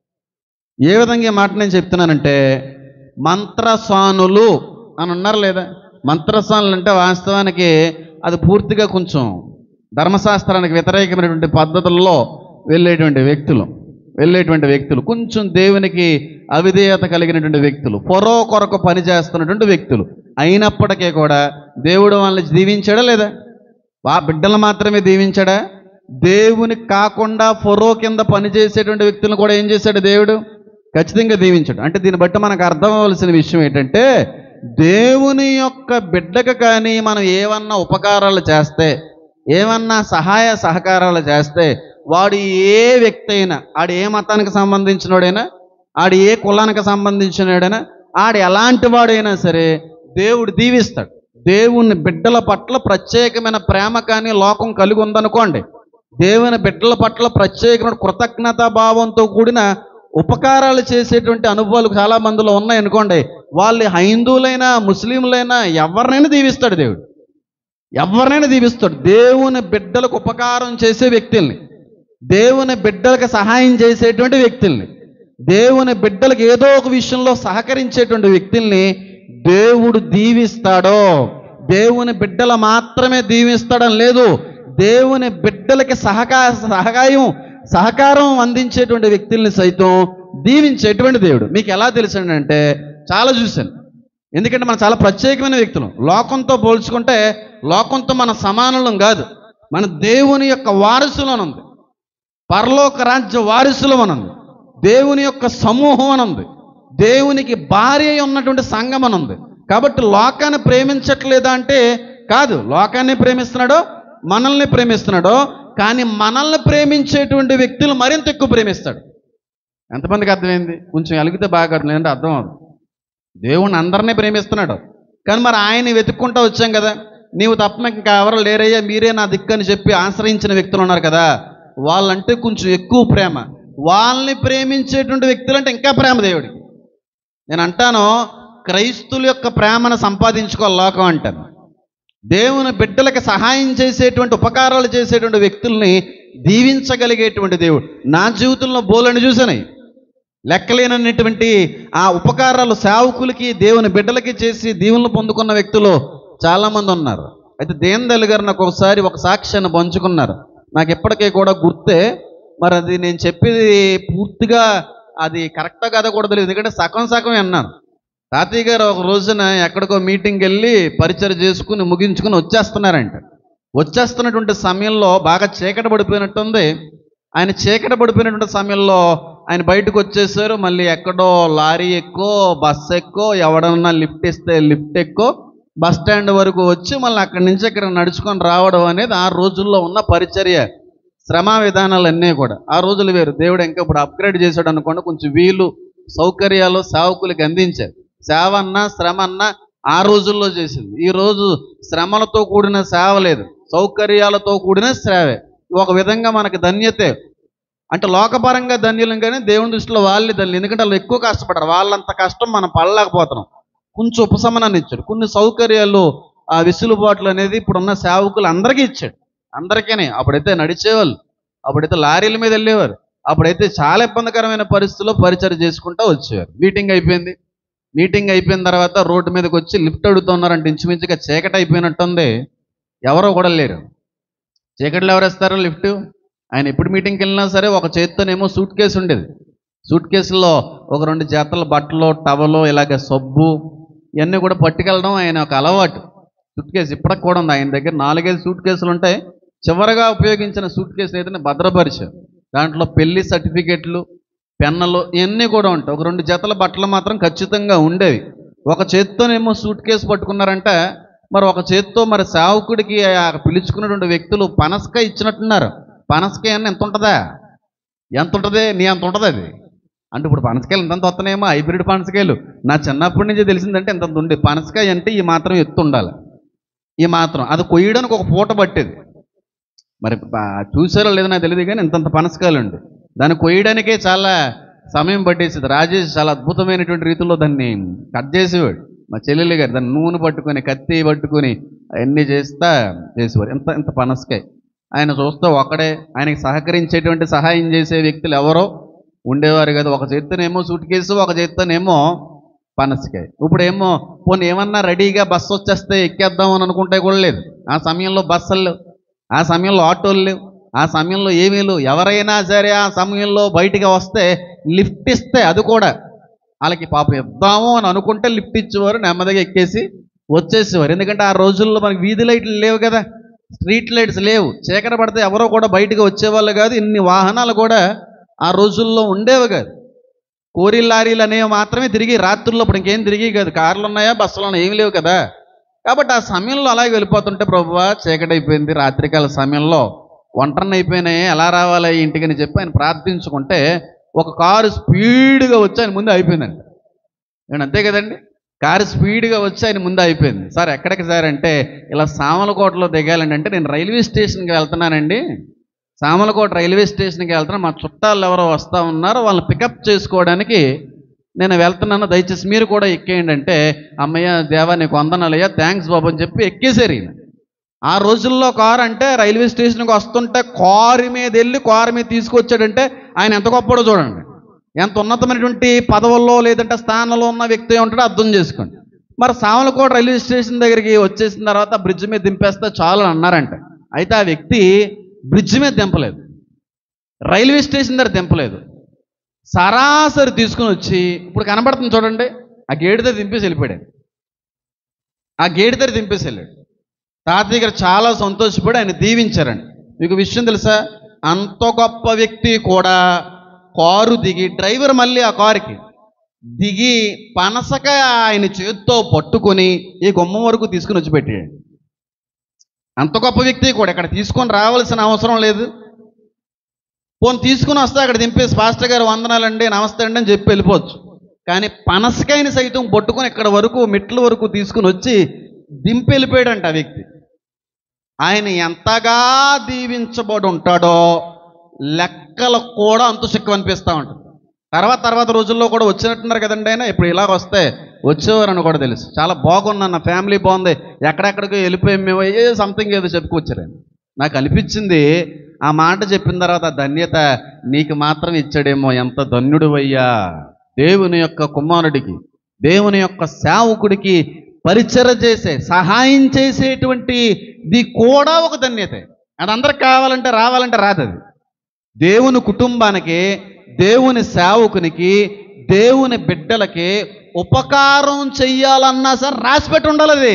ఏ విధంగా ఈ మాట నేను చెప్తున్నానంటే మంత్రస్వానులు అని ఉన్నారు లేదా మంత్రస్వానులు అంటే వాస్తవానికి అది పూర్తిగా కొంచెం ధర్మశాస్త్రానికి వ్యతిరేకమైనటువంటి పద్ధతుల్లో వెళ్ళేటువంటి వ్యక్తులు వెళ్ళేటువంటి వ్యక్తులు కొంచెం దేవునికి అవిధేయత కలిగినటువంటి వ్యక్తులు పొరో కొరకు పనిచేస్తున్నటువంటి వ్యక్తులు అయినప్పటికీ కూడా దేవుడు వాళ్ళని దీవించాడా లేదా వా బిడ్డలు మాత్రమే దీవించాడా దేవుని కాకుండా ఫొరో కింద పనిచేసేటువంటి వ్యక్తులను కూడా ఏం చేశాడు దేవుడు ఖచ్చితంగా దీవించాడు అంటే దీన్ని బట్టి మనకు అర్థం అవ్వాల్సిన విషయం ఏంటంటే దేవుని యొక్క బిడ్డకు కానీ మనం ఏమన్నా ఉపకారాలు చేస్తే ఏమన్నా సహాయ సహకారాలు చేస్తే వాడు ఏ వ్యక్తి అయినా ఆడు ఏ మతానికి సంబంధించినోడైనా ఆడు ఏ కులానికి సంబంధించినోడైనా ఆడు ఎలాంటి వాడైనా సరే దేవుడు దీవిస్తాడు దేవుని బిడ్డల పట్ల ప్రత్యేకమైన ప్రేమ కానీ లోకం కలిగి ఉందనుకోండి దేవుని బిడ్డల పట్ల ప్రత్యేకమైన కృతజ్ఞతా భావంతో కూడిన ఉపకారాలు చేసేటువంటి అనుభవాలు చాలా మందిలో ఉన్నాయి అనుకోండి వాళ్ళు హైందువులైనా ముస్లింలైనా ఎవరినైనా దీవిస్తాడు దేవుడు ఎవరినైనా దీవిస్తాడు దేవుని బిడ్డలకు ఉపకారం చేసే వ్యక్తుల్ని దేవుని బిడ్డలకు సహాయం చేసేటువంటి వ్యక్తుల్ని దేవుని బిడ్డలకు ఏదో ఒక విషయంలో సహకరించేటువంటి వ్యక్తుల్ని దేవుడు దీవిస్తాడో దేవుని బిడ్డల మాత్రమే దీవిస్తాడని లేదు దేవుని బిడ్డలకి సహకా సహకాయం సహకారం అందించేటువంటి వ్యక్తుల్ని సైతం దీవించేటువంటి దేవుడు మీకు ఎలా తెలుసండి అంటే చాలా చూశాను ఎందుకంటే మనం చాలా ప్రత్యేకమైన వ్యక్తులు లోకంతో పోల్చుకుంటే లోకంతో మన సమానులం కాదు మన దేవుని యొక్క వారసులను ఉంది పరలోక రాజ్య వారసులం అని ఉంది దేవుని యొక్క సమూహం అని ఉంది దేవునికి భార్య అయి ఉన్నటువంటి సంఘం అని ఉంది కాబట్టి లోకాన్ని ప్రేమించట్లేదా అంటే కాదు లోకాన్ని ప్రేమిస్తున్నాడో మనల్ని ప్రేమిస్తున్నాడో కానీ మనల్ని ప్రేమించేటువంటి వ్యక్తులు మరింత ఎక్కువ ప్రేమిస్తాడు ఎంతమందికి అర్థమైంది కొంచెం అలిగితే బాగా అర్థం లేదంటే అర్థం అవుతుంది దేవుణ్ణి అందరినీ ప్రేమిస్తున్నాడు కానీ మరి ఆయన వెతుక్కుంటూ వచ్చాం కదా నీవు తప్ప నాకు ఇంకా ఎవరు లేరయ్యా మీరే నా దిక్కు అని చెప్పి ఆశ్రయించిన వ్యక్తులు ఉన్నారు కదా వాళ్ళంటే కొంచెం ఎక్కువ ప్రేమ వాళ్ళని ప్రేమించేటువంటి వ్యక్తులు అంటే ఇంకా ప్రేమ దేవుడికి నేను అంటాను క్రైస్తుల యొక్క ప్రేమను సంపాదించుకోవాలి లోకం అంటాను దేవుని బిడ్డలకి సహాయం చేసేటువంటి ఉపకారాలు చేసేటువంటి వ్యక్తుల్ని దీవించగలిగేటువంటి దేవుడు నా జీవితంలో బోలని చూసానయి లెక్కలేనటువంటి ఆ ఉపకారాలు సేవకులకి దేవుని బిడ్డలకి చేసి దీవెనలు పొందుకున్న వ్యక్తులు చాలామంది ఉన్నారు అయితే దేందల్ గారు నాకు ఒకసారి ఒక సాక్ష్యాన్ని పంచుకున్నారు నాకు ఎప్పటికీ కూడా గుర్తే మరి అది నేను చెప్పేది పూర్తిగా అది కరెక్టా కాదా కూడా తెలియదు ఎందుకంటే సగం సగం అన్నాను తాతయ్య గారు ఒక రోజున ఎక్కడికో మీటింగ్కి వెళ్ళి పరిచయం చేసుకుని ముగించుకుని వచ్చేస్తున్నారంట వచ్చేస్తున్నటువంటి సమయంలో బాగా చీకటి పడిపోయినట్టుంది ఆయన చీకటి పడిపోయినటువంటి సమయంలో ఆయన బయటకు వచ్చేసారు మళ్ళీ ఎక్కడో లారీ ఎక్కువ బస్ ఎక్కువ ఎవడన్నా లిఫ్ట్ ఇస్తే లిఫ్ట్ ఎక్కువ బస్ స్టాండ్ వరకు వచ్చి మళ్ళీ అక్కడి నుంచి ఇక్కడ నడుచుకొని రావడం అనేది ఆ రోజుల్లో ఉన్న పరిచర్య శ్రమ విధానాలు అన్నీ కూడా ఆ రోజులు వేరు దేవుడు ఇంకా ఇప్పుడు అప్గ్రేడ్ చేశాడు అనుకోండి కొంచెం వీలు సౌకర్యాలు సేవకులకి అందించారు సేవ అన్నా శ్రమ అన్నా ఆ రోజుల్లో చేసింది ఈ రోజు శ్రమలతో కూడిన సేవ లేదు సౌకర్యాలతో కూడిన సేవే ఒక విధంగా మనకి ధన్యతే అంటే లోకపరంగా ధన్యులం కానీ దేవుని దృష్టిలో వాళ్ళే ధన్యులు ఎందుకంటే వాళ్ళు ఎక్కువ కష్టపడరు వాళ్ళంత కష్టం మనం పడలేకపోతున్నాం కొంచెం ఉపశమనాన్ని ఇచ్చాడు కొన్ని సౌకర్యాలు ఆ విసులుబాట్లు అనేది ఇప్పుడున్న సేవకులు అందరికీ ఇచ్చాడు అందరికీనే అప్పుడైతే నడిచేవాళ్ళు అప్పుడైతే లారీల మీద వెళ్ళేవారు అప్పుడైతే చాలా ఇబ్బందికరమైన పరిస్థితుల్లో పరిచయం చేసుకుంటూ వచ్చేవారు మీటింగ్ అయిపోయింది మీటింగ్ అయిపోయిన తర్వాత రోడ్డు మీదకి వచ్చి లిఫ్ట్ అడుగుతున్నారంటే ఇంచుమించుగా చీకటి అయిపోయినట్టుంది ఎవరో కూడా లేరు చీకట్లో ఎవరు ఇస్తారు లిఫ్ట్ ఆయన ఎప్పుడు మీటింగ్కి వెళ్ళినా సరే ఒక చేత్తోనేమో సూట్ కేసు ఉండేది సూట్ కేసులో ఒక రెండు జతల బట్టలు టవలు ఇలాగ సబ్బు ఇవన్నీ కూడా పట్టుకెళ్ళడం ఆయన ఒక అలవాటు సూట్ కేసు ఇప్పటికి కూడా ఉంది ఆయన దగ్గర నాలుగైదు సూట్ కేసులు ఉంటాయి చివరగా ఉపయోగించిన సూట్ కేసులు అయితే భద్రపరిచారు దాంట్లో పెళ్లి సర్టిఫికెట్లు పెన్నులు ఇవన్నీ కూడా ఉంటాయి ఒక రెండు జతల బట్టలు మాత్రం ఖచ్చితంగా ఉండేవి ఒక చేత్తోనేమో సూట్ కేసు పట్టుకున్నారంటే మరి ఒక చేత్తో మరి సేవకుడికి ఆ పిలుచుకున్నటువంటి వ్యక్తులు పనసకాయ ఇచ్చినట్టున్నారు పనసకాయ అన్న ఎంత ఉంటుందా ఎంత ఉంటుంది నీ అంత ఉంటుంది అది అంటే ఇప్పుడు పనసకాయలు ఇంతంత వస్తున్నాయేమో హైబ్రిడ్ పనసకాయలు నా చిన్నప్పటి నుంచి తెలిసిందంటే ఇంతంత ఉండే పనసకాయ అంటే ఈ మాత్రం ఎత్తు ఉండాలి ఈ మాత్రం అది కొయ్యడానికి ఒక పూట పట్టేది మరి బా- చూసారో లేదో నాకు తెలియదు కానీ ఇంతంత పనసకాయలు ఉండి దాన్ని కొయ్యడానికే చాలా సమయం పట్టేసేది రాజేష్ చాలా అద్భుతమైనటువంటి రీతిలో దాన్ని కట్ చేసేవాడు మా చెల్లెలు గారు దాన్ని నూనె పట్టుకొని కత్తి పట్టుకొని అవన్నీ చేస్తా చేసేవారు ఇంత ఇంత పనసకాయ ఆయన చూస్తే ఒకడే ఆయనకి సహకరించేటువంటి సహాయం చేసే వ్యక్తులు ఎవరో ఉండేవారు కదా ఒక చేత్తోనేమో సూట్ కేసు ఒక చేత్తోనేమో పనసకాయ ఇప్పుడు ఏమో పోనీ ఏమన్నా రెడీగా బస్సు వచ్చేస్తే ఎక్కేద్దాం అని అనుకుంటే కూడా లేదు ఆ సమయంలో బస్సులు లేవు ఆ సమయంలో ఆటోలు లేవు ఆ సమయంలో ఏమీ లేవు ఎవరైనా సరే ఆ సమయంలో బయటికి వస్తే లిఫ్ట్ ఇస్తే అది కూడా వాళ్ళకి పాపం ఇద్దాము అని అనుకుంటే లిఫ్ట్ ఇచ్చేవారు నెమ్మదిగా ఎక్కేసి వచ్చేసేవారు ఎందుకంటే ఆ రోజుల్లో మనకి వీధి లైట్లు లేవు కదా స్ట్రీట్ లైట్స్ లేవు చీకటి పడితే ఎవరో కూడా బయటికి వచ్చేవాళ్ళు కాదు ఇన్ని వాహనాలు కూడా ఆ రోజుల్లో ఉండేవి కాదు కోరీ లారీలు అనేవి మాత్రమే తిరిగి రాత్రుల్లో ఇప్పుడు ఇంకేం తిరిగి కాదు కార్లు ఉన్నాయా బస్సులు ఉన్నాయా ఏమి లేవు కదా కాబట్టి ఆ సమయంలో అలాగే వెళ్ళిపోతుంటే ప్రభువా చీకటి అయిపోయింది రాత్రికాల సమయంలో ఒంటరిని అయిపోయినాయి ఎలా రావాలి ఇంటికి అని చెప్పి ఆయన ప్రార్థించుకుంటే ఒక కారు స్పీడ్గా వచ్చి ఆయన ముందు అయిపోయిందండి నేను అంతే కదండి కారు స్పీడ్గా వచ్చి ఆయన ముందు అయిపోయింది సార్ ఎక్కడికి సార్ అంటే ఇలా సామలకోటలో దిగాలండి అంటే నేను రైల్వే స్టేషన్కి వెళ్తున్నానండి సామలకోట రైల్వే స్టేషన్కి వెళ్తున్నా మా చుట్టాలు ఎవరో వస్తూ ఉన్నారో వాళ్ళని పికప్ చేసుకోవడానికి నేను వెళ్తున్నాను దయచేసి మీరు కూడా ఎక్కేయండి అంటే అమ్మయ్య దేవా నీకు వందనాలయ్యా థ్యాంక్స్ బాబు అని చెప్పి ఎక్కేసారు ఈయన ఆ రోజుల్లో కారు అంటే రైల్వే స్టేషన్కి వస్తుంటే కారు మీద వెళ్ళి కారు మీద తీసుకొచ్చాడంటే ఆయన ఎంత గొప్పడో చూడండి ఎంత ఉన్నతమైనటువంటి పదవుల్లో లేదంటే స్థానంలో ఉన్న వ్యక్తి అయి ఉంటాడో అర్థం చేసుకోండి మరి సామలకోట రైల్వే స్టేషన్ దగ్గరికి వచ్చేసిన తర్వాత బ్రిడ్జ్ మీద దింపేస్తే చాలు అని అన్నారంట అయితే ఆ వ్యక్తి బ్రిడ్జ్ మీద దింపలేదు రైల్వే స్టేషన్ దగ్గర దింపలేదు సరాసరి తీసుకుని వచ్చి ఇప్పుడు కనబడుతుంది చూడండి ఆ గేటు దగ్గర దింపేసి వెళ్ళిపోయాడు ఆయన. ఆ గేటు దగ్గర దింపేసి వెళ్ళాడు తాతయ్య గారు చాలా సంతోషపడి ఆయన దీవించారండి మీకు విషయం తెలుసా అంత గొప్ప వ్యక్తి కూడా కారు దిగి డ్రైవర్ మళ్ళీ ఆ కారుకి దిగి పనసకాయ ఆయన చేత్తో పట్టుకొని ఈ గుమ్మం వరకు తీసుకుని వచ్చి పెట్టాడు అంత గొప్ప వ్యక్తి కూడా ఇక్కడ తీసుకొని రావాల్సిన అవసరం లేదు పోనీ తీసుకుని వస్తే అక్కడ దింపేసి పాస్టర్ గారు వందనాలండి నమస్తే అండి అని చెప్పి వెళ్ళిపోవచ్చు కానీ పనసకాయని సైతం పట్టుకొని ఇక్కడ వరకు మెట్ల వరకు తీసుకుని వచ్చి దింపి వెళ్ళిపోయాడంట ఆ వ్యక్తి ఆయన ఎంతగా దీవించబడి ఉంటాడో లెక్కలు కూడా అంతు సిక్కు అనిపిస్తూ ఉంటుంది తర్వాత తర్వాత రోజుల్లో కూడా వచ్చినట్టున్నారు కదండి ఆయన ఇప్పుడు ఇలాగ వస్తే వచ్చేవారని కూడా తెలుసు చాలా బాగున్నాను నా ఫ్యామిలీ బాగుంది ఎక్కడెక్కడికో వెళ్ళిపోయాం మేము ఏ సంథింగ్ ఏదో చెప్పుకొచ్చారు ఆయన నాకు అనిపించింది ఆ మాట చెప్పిన తర్వాత ఆ ధన్యత నీకు మాత్రం ఇచ్చాడేమో ఎంత ధన్యుడు అయ్యా దేవుని యొక్క కుమారుడికి దేవుని యొక్క సేవకుడికి పరిచర చేసే సహాయం చేసేటువంటి ఇది కూడా ఒక ధన్యతే అది అందరికి కావాలంటే రావాలంటే రాదు అది దేవుని కుటుంబానికి దేవుని సేవకునికి దేవుని బిడ్డలకి ఉపకారం చెయ్యాలన్నా సరే రాసిపెట్టి ఉండాలి అది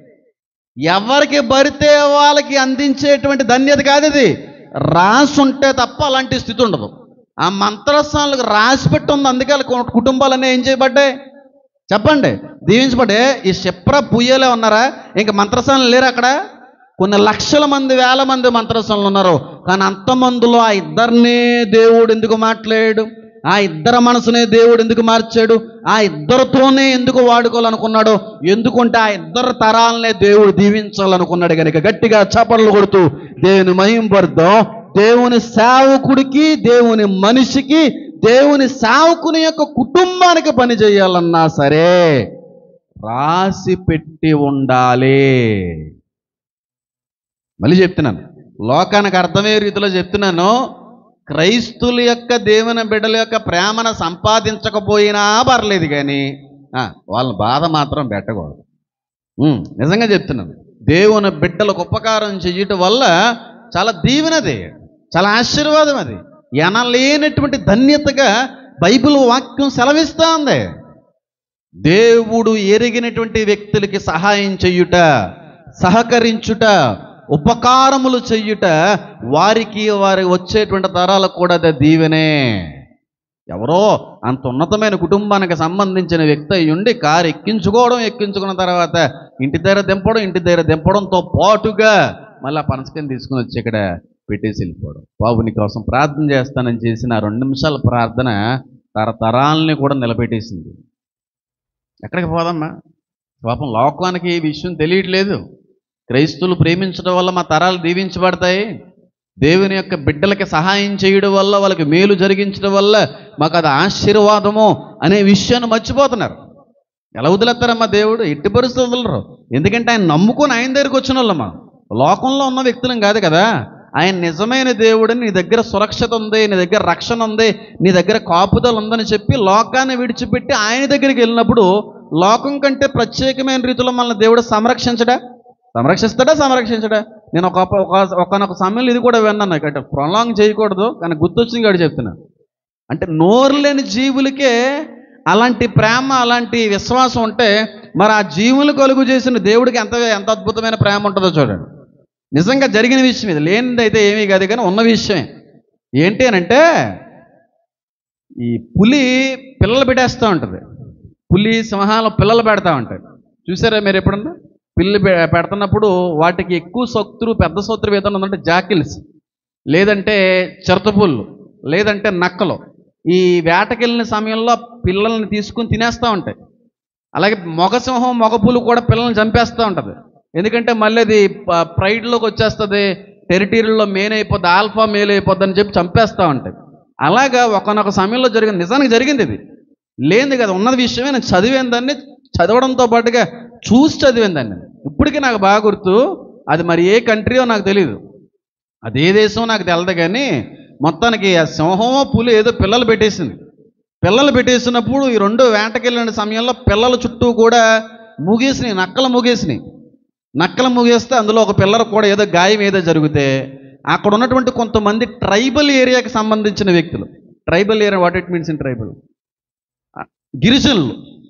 ఎవరికి బరితే వాళ్ళకి అందించేటువంటి ధన్యత కాదు ఇది రాసి ఉంటే తప్ప అలాంటి స్థితి ఉండదు ఆ మంత్రస్థానాలకు రాసి పెట్టి ఉంది అందుకే వాళ్ళ కు- కుటుంబాలన్నీ ఏం చేయబడ్డాయి చెప్పండి దీవించబడ్డే ఈ శిప్ర పుయ్యలే ఉన్నారా ఇంకా మంత్రస్థానాలు లేరు అక్కడ కొన్ని లక్షల మంది వేల మంది మంత్రస్థానాలు ఉన్నారు కానీ అంతమందిలో ఆ ఇద్దరినే దేవుడు ఎందుకు మాట్లాడాడు ఆ ఇద్దరు మనసునే దేవుడు ఎందుకు మార్చాడు ఆ ఇద్దరితోనే ఎందుకు వాడుకోవాలనుకున్నాడు ఎందుకంటే ఆ ఇద్దరు తరాలనే దేవుడు దీవించాలనుకున్నాడు కనుక గట్టిగా చపడలు కొడుతూ దేవుని మహింపరుద్దాం దేవుని సేవకుడికి దేవుని మనిషికి దేవుని సేవకుని యొక్క కుటుంబానికి పని చేయాలన్నా సరే రాసి పెట్టి ఉండాలి మళ్ళీ చెప్తున్నాను లోకానికి అర్థమయ్యే రీతిలో చెప్తున్నాను క్రైస్తుల యొక్క దేవుని బిడ్డల యొక్క ప్రేమను సంపాదించకపోయినా పర్లేదు కానీ ఆ, వాళ్ళ బాధ మాత్రం పెట్టకూడదు ఉమ్, నిజంగా చెప్తున్నాను దేవుని బిడ్డలకు ఉపకారం చేయటం వల్ల చాలా దీవెనది చాలా ఆశీర్వాదం అది ఎనలేనటువంటి ధన్యతగా బైబిల్ వాక్యం సెలవిస్తూ ఉంది దేవుడు ఎరిగినటువంటి వ్యక్తులకి సహాయం చెయ్యుట సహకరించుట ఉపకారములు చెయ్యుట వారికి వారి వచ్చేటువంటి తరాలకు కూడా అది దీవెనే ఎవరో అంత ఉన్నతమైన కుటుంబానికి సంబంధించిన వ్యక్తి అయి ఉండి కారు ఎక్కించుకోవడం ఎక్కించుకున్న తర్వాత ఇంటి దగ్గర దింపడం ఇంటి దగ్గర దింపడంతో పాటుగా మళ్ళీ ఆ పనసకాయని తీసుకుని వచ్చి ఇక్కడ పెట్టేసి వెళ్ళిపోవడం బాబు నీ కోసం ప్రార్థన చేస్తానని చేసిన ఆ రెండు నిమిషాల ప్రార్థన తరతరాలని కూడా నిలబెట్టేసింది ఎక్కడికి పోదమ్మా పాపం లోకానికి ఈ విషయం తెలియట్లేదు క్రైస్తువులు ప్రేమించడం వల్ల మా తరాలు దీవించబడతాయి దేవుని యొక్క బిడ్డలకి సహాయం చేయడం వల్ల వాళ్ళకి మేలు జరిగించడం వల్ల మాకు అది ఆశీర్వాదము అనే విషయాన్ని మర్చిపోతున్నారు ఎలా వదిలేస్తారమ్మా దేవుడు ఎట్టి పరిస్థితులు వదలరు ఎందుకంటే ఆయన నమ్ముకొని ఆయన దగ్గరికి వచ్చిన వాళ్ళమ్మా లోకంలో ఉన్న వ్యక్తులం కాదు కదా ఆయన నిజమైన దేవుడని నీ దగ్గర సురక్షత ఉంది నీ దగ్గర రక్షణ ఉంది నీ దగ్గర కాపుదల ఉందని చెప్పి లోకాన్ని విడిచిపెట్టి ఆయన దగ్గరికి వెళ్ళినప్పుడు లోకం కంటే ప్రత్యేకమైన రీతిలో మనల్ని దేవుడు సంరక్షించడా సంరక్షిస్తాడా సంరక్షించడా నేను ఒక ఒక ఒకనొక సమయంలో ఇది కూడా విన్నాను నాకు అంటే ప్రొలాంగ్ చేయకూడదు కానీ గుర్తొచ్చింది కాదు చెప్తున్నా అంటే నోరు లేని జీవులకే అలాంటి ప్రేమ అలాంటి విశ్వాసం ఉంటే మరి ఆ జీవులు కలుగు చేసిన దేవుడికి ఎంత ఎంత అద్భుతమైన ప్రేమ ఉంటుందో చూడండి నిజంగా జరిగిన విషయం ఇది లేనిది అయితే ఏమీ కాదు కానీ ఉన్న విషయమే ఏంటి అని అంటే ఈ పులి పిల్లలు పెట్టేస్తూ ఉంటుంది పులి సింహాలు పిల్లలు పెడతా ఉంటాయి చూసారా మీరు ఎప్పుడన్నా పిల్లలు పె- పెడుతున్నప్పుడు వాటికి ఎక్కువ శత్రు పెద్ద శత్రువు ఏదైనా ఉందంటే జాకిల్స్ లేదంటే చిరతపుళ్ళు లేదంటే నక్కలు ఈ వేటకెళ్ళిన సమయంలో పిల్లల్ని తీసుకుని తినేస్తూ ఉంటాయి అలాగే మగ సింహం మగ పులి కూడా పిల్లల్ని చంపేస్తూ ఉంటుంది ఎందుకంటే మళ్ళీ అది ప- ప్రైడ్లోకి వచ్చేస్తుంది టెరిటరీలో మెయిన్ అయిపోద్ది ఆల్ఫా మేల్ అయిపోద్ది అని చెప్పి చంపేస్తూ ఉంటాయి అలాగా ఒకనొక సమయంలో జరిగింది నిజానికి జరిగింది ఇది లేనిది కదా ఉన్నది విషయమే నేను చదివాను దాన్ని చదవడంతో పాటుగా చూసి చదివాను దాన్ని ఇప్పటికీ నాకు బాగా గుర్తు అది మరి ఏ కంట్రీయో నాకు తెలియదు అది ఏ దేశం నాకు తెలదు కానీ మొత్తానికి ఆ సింహమో పులి ఏదో పిల్లలు పెట్టేసింది పిల్లలు పెట్టేసినప్పుడు ఈ రెండు వేటకెళ్ళిన సమయంలో పిల్లల చుట్టూ కూడా ముగేసినాయి నక్కలు ముగేసినాయి నక్కలు ముగేస్తే అందులో ఒక పిల్లలకు కూడా ఏదో గాయం ఏదో జరిగితే అక్కడ ఉన్నటువంటి కొంతమంది ట్రైబల్ ఏరియాకి సంబంధించిన వ్యక్తులు tribal area what it means in tribal గిరిజనులు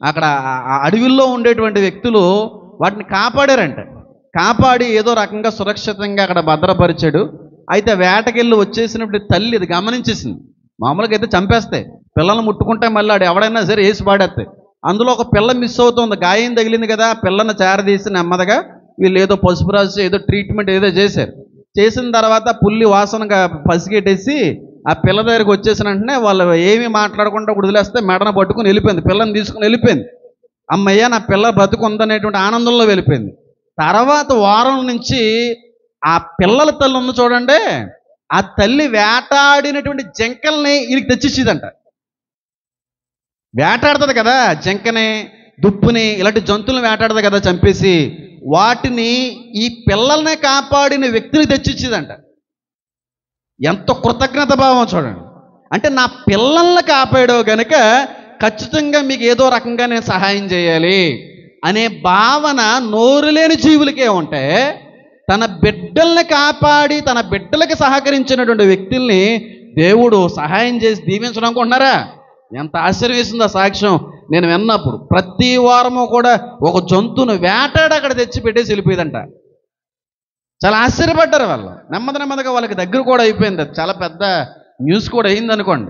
అక్కడ ఆ- ఆ అడవిలో ఉండేటువంటి వ్యక్తులు వాటిని కాపాడారంట కాపాడి ఏదో రకంగా సురక్షితంగా అక్కడ భద్రపరిచాడు అయితే వేటకెళ్ళి వచ్చేసినప్పుడు తల్లి ఇది గమనించేసింది మామూలుగా అయితే చంపేస్తాయి పిల్లల్ని ముట్టుకుంటే మళ్ళీ ఆడు ఎవడైనా సరే వేసి పాడేస్తాయి అందులో ఒక పిల్ల మిస్ అవుతుంది గాయం తగిలింది కదా ఆ పిల్లని చేరదీసి నెమ్మదిగా వీళ్ళు ఏదో పసుపు రాసి ఏదో ట్రీట్మెంట్ ఏదో చేశారు చేసిన తర్వాత పుల్లి వాసనగా పసిగెట్టేసి ఆ పిల్ల దగ్గరికి వచ్చేసిన వెంటనే వాళ్ళు ఏమీ మాట్లాడకుండా వదిలేస్తే మెడన పట్టుకుని వెళ్ళిపోయింది పిల్లని తీసుకుని వెళ్ళిపోయింది అమ్మయ్య నా పిల్ల బతుకుందనేటువంటి ఆనందంలో వెళ్ళిపోయింది తర్వాత వారం నుంచి ఆ పిల్లల తల్లి ఉంది చూడండి ఆ తల్లి వేటాడినటువంటి జంకల్ని ఈయనకి తెచ్చిచ్చేదంట వేటాడుతుంది కదా జంకని దుప్పుని ఇలాంటి జంతువులను వేటాడదు కదా చంపేసి వాటిని ఈ పిల్లల్ని కాపాడిన వ్యక్తిని తెచ్చిచ్చేదంట ఎంత కృతజ్ఞత భావం చూడండి అంటే నా పిల్లల్ని కాపాడో గనుక ఖచ్చితంగా మీకు ఏదో రకంగా నేను సహాయం చేయాలి అనే భావన నోరు లేని జీవులకే ఉంటే తన బిడ్డల్ని కాపాడి తన బిడ్డలకి సహకరించినటువంటి వ్యక్తుల్ని దేవుడు సహాయం చేసి దీవించడం అనుకుంటున్నారా ఎంత ఆశ్చర్యం ఆ సాక్ష్యం నేను విన్నప్పుడు ప్రతి వారము కూడా ఒక జంతువును వేటాడి అక్కడ తెచ్చి పెట్టేసి వెళ్ళిపోయేదంట చాలా ఆశ్చర్యపడ్డారు వాళ్ళు నెమ్మది నెమ్మదిగా వాళ్ళకి దగ్గర కూడా అయిపోయింది అది చాలా పెద్ద న్యూస్ కూడా అయింది అనుకోండి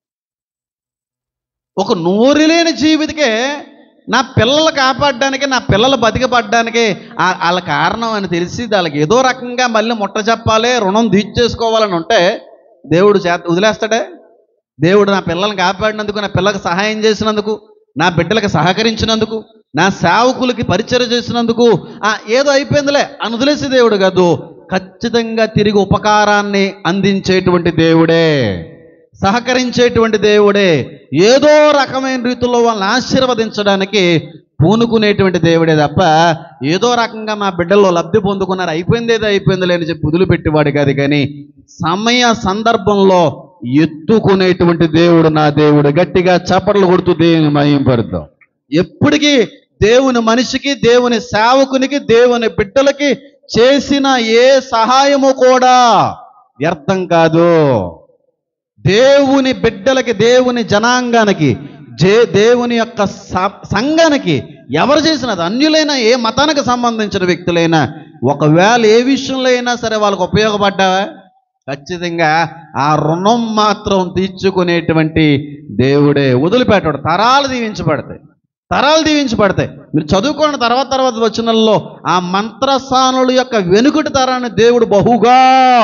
ఒక నోరు లేని జీవితకే నా పిల్లలు కాపాడడానికి నా పిల్లలు బతికపడడానికి ఆ- వాళ్ళ కారణం అని తెలిసి వాళ్ళకి ఏదో రకంగా మళ్ళీ ముట్ట చెప్పాలి రుణం తీర్చేసుకోవాలని ఉంటే దేవుడు చేత వదిలేస్తాడే దేవుడు నా పిల్లల్ని కాపాడినందుకు నా పిల్లలకు సహాయం చేసినందుకు నా బిడ్డలకు సహకరించినందుకు నా సేవకులకి పరిచయం చేసినందుకు ఆ, ఏదో అయిపోయిందిలే అని వదిలేసి దేవుడు కాదు ఖచ్చితంగా తిరిగి ఉపకారాన్ని అందించేటువంటి దేవుడే సహకరించేటువంటి దేవుడే ఏదో రకమైన రీతిలో వాళ్ళని ఆశీర్వదించడానికి పూనుకునేటువంటి దేవుడే తప్ప ఏదో రకంగా మా బిడ్డల్లో లబ్ధి పొందుకున్నారు అయిపోయింది ఏదో అయిపోయింది లేని చెప్పి వదిలిపెట్టేవాడు కాదు కానీ సమయ సందర్భంలో ఎత్తుకునేటువంటి దేవుడు నా దేవుడు గట్టిగా చప్పట్లు కొడుతూ దేవుని మహింపరుద్దాం ఎప్పటికీ దేవుని మనిషికి దేవుని సేవకునికి దేవుని బిడ్డలకి చేసిన ఏ సహాయము కూడా వ్యర్థం కాదు దేవుని బిడ్డలకి దేవుని జనాంగానికి జే దేవుని యొక్క స- సంఘానికి ఎవరు చేసినది అన్యులైనా ఏ మతానికి సంబంధించిన వ్యక్తులైనా ఒకవేళ ఏ విషయంలో అయినా సరే వాళ్ళకు ఉపయోగపడ్డావా ఖచ్చితంగా ఆ రుణం మాత్రం తీర్చుకునేటువంటి దేవుడే వదిలిపెట్టాడు తరాలు దీవించబడతాయి తరాలు దీవించబడతాయి మీరు చదువుకోండి తర్వాత తర్వాత వచనంలో ఆ మంత్రస్థానుల యొక్క వెనుకటి తరాన్ని దేవుడు బహుగా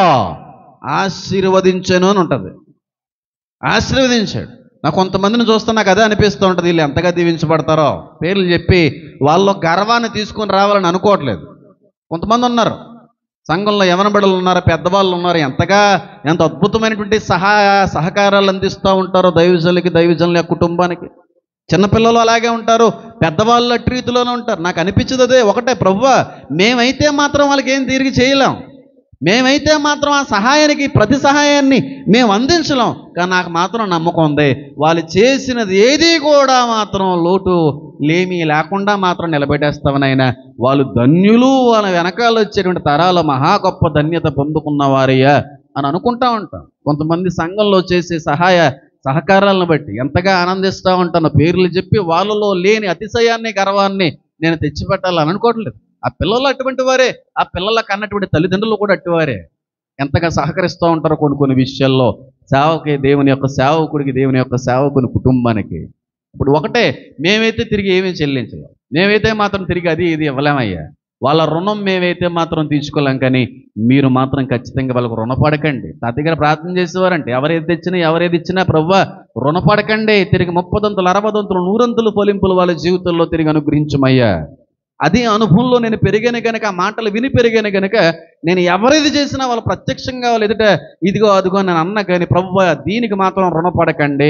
ఆశీర్వదించను అని ఉంటుంది ఆశీర్వదించాడు నాకు కొంతమందిని చూస్తే నాకు అదే అనిపిస్తూ ఉంటుంది వీళ్ళు ఎంతగా దీవించబడతారో పేర్లు చెప్పి వాళ్ళ గర్వాన్ని తీసుకొని రావాలని అనుకోవట్లేదు కొంతమంది ఉన్నారు సంఘంలో యవన బిడ్డలు ఉన్నారు పెద్దవాళ్ళు ఉన్నారు ఎంతగా ఎంత అద్భుతమైనటువంటి సహాయ సహకారాలు అందిస్తూ ఉంటారో దైవజనులకి దైవజనుల యొక్క కుటుంబానికి చిన్నపిల్లలు అలాగే ఉంటారు పెద్దవాళ్ళు అట్టి రీతిలోనే ఉంటారు నాకు అనిపించదు అదే ఒకటే ప్రభువా మేమైతే మాత్రం వాళ్ళకి ఏం తిరిగి చేయలేం మేమైతే మాత్రం ఆ సహాయానికి ప్రతి సహాయాన్ని మేము అందించలేం కానీ నాకు మాత్రం నమ్మకం ఉంది వాళ్ళు చేసినది ఏది కూడా మాత్రం లోటు లేమి లేకుండా మాత్రం నిలబెట్టేస్తామనైనా వాళ్ళు ధన్యులు వాళ్ళ వెనకాల వచ్చేటువంటి తరాల మహా గొప్ప ధన్యత పొందుకున్న వారయ్యా అని అనుకుంటా ఉంటాం కొంతమంది సంఘంలో చేసే సహాయ సహకారాలను బట్టి ఎంతగా ఆనందిస్తూ ఉంటాను పేర్లు చెప్పి వాళ్ళలో లేని అతిశయాన్ని గర్వాన్ని నేను తెచ్చిపెట్టాలని అనుకోవట్లేదు ఆ పిల్లలు అటువంటి వారే ఆ పిల్లలకు అన్నటువంటి తల్లిదండ్రులు కూడా అట్టువారే ఎంతగా సహకరిస్తూ ఉంటారో కొన్ని కొన్ని విషయాల్లో సేవకి దేవుని యొక్క సేవకుడికి దేవుని యొక్క సేవకుని కుటుంబానికి ఇప్పుడు ఒకటే మేమైతే తిరిగి ఏమీ చెల్లించలేం మేమైతే మాత్రం తిరిగి అది ఇది ఇవ్వలేమయ్యా వాళ్ళ రుణం మేమైతే మాత్రం తీసుకోలేం కానీ మీరు మాత్రం ఖచ్చితంగా వాళ్ళకు రుణపడకండి తాతయ్య గారు ప్రార్థన చేసేవారంటే ఎవరేది తెచ్చినా ఎవరేది ఇచ్చినా ప్రవ్వా రుణపడకండి తిరిగి ముప్పదంతులు అరవదంతులు నూరంతులు ఫలింపులు వాళ్ళ జీవితంలో తిరిగి అనుగ్రహించమయ్యా అది అనుభవంలో నేను పెరిగాను కనుక ఆ మాటలు విని పెరిగాను కనుక నేను ఎవరిది చేసినా వాళ్ళు ప్రత్యక్షంగా వాళ్ళు ఎదుట ఇదిగో అదిగో నేను అన్న కానీ ప్రభు దీనికి మాత్రం రుణపడకండి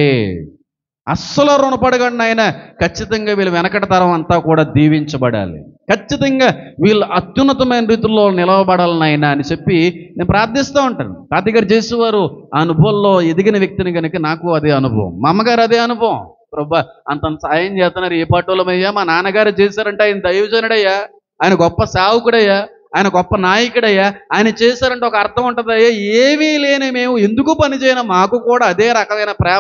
అస్సలు రుణపడకండి ఆయన ఖచ్చితంగా వీళ్ళు వెనకటి తరం అంతా కూడా దీవించబడాలి ఖచ్చితంగా వీళ్ళు అత్యున్నతమైన రీతిలో నిలవబడాలని ఆయన అని చెప్పి నేను ప్రార్థిస్తూ ఉంటాను తాతయ్య గారు చేసేవారు ఆ అనుభవంలో ఎదిగిన వ్యక్తిని కనుక నాకు అదే అనుభవం మా అమ్మగారు అదే అనుభవం ప్రభా అంత సాయం చేస్తున్నారు ఏ పాటోలమయ్యా మా నాన్నగారు చేశారంటే ఆయన దైవజనుడయ్యా ఆయన గొప్ప సేవకుడయ్యా ఆయన గొప్ప నాయకుడయ్యా ఆయన చేశారంటే ఒక అర్థం ఉంటుందయ్యా ఏమీ లేని మేము ఎందుకు పని చేయను మాకు కూడా అదే రకమైన ప్రేమ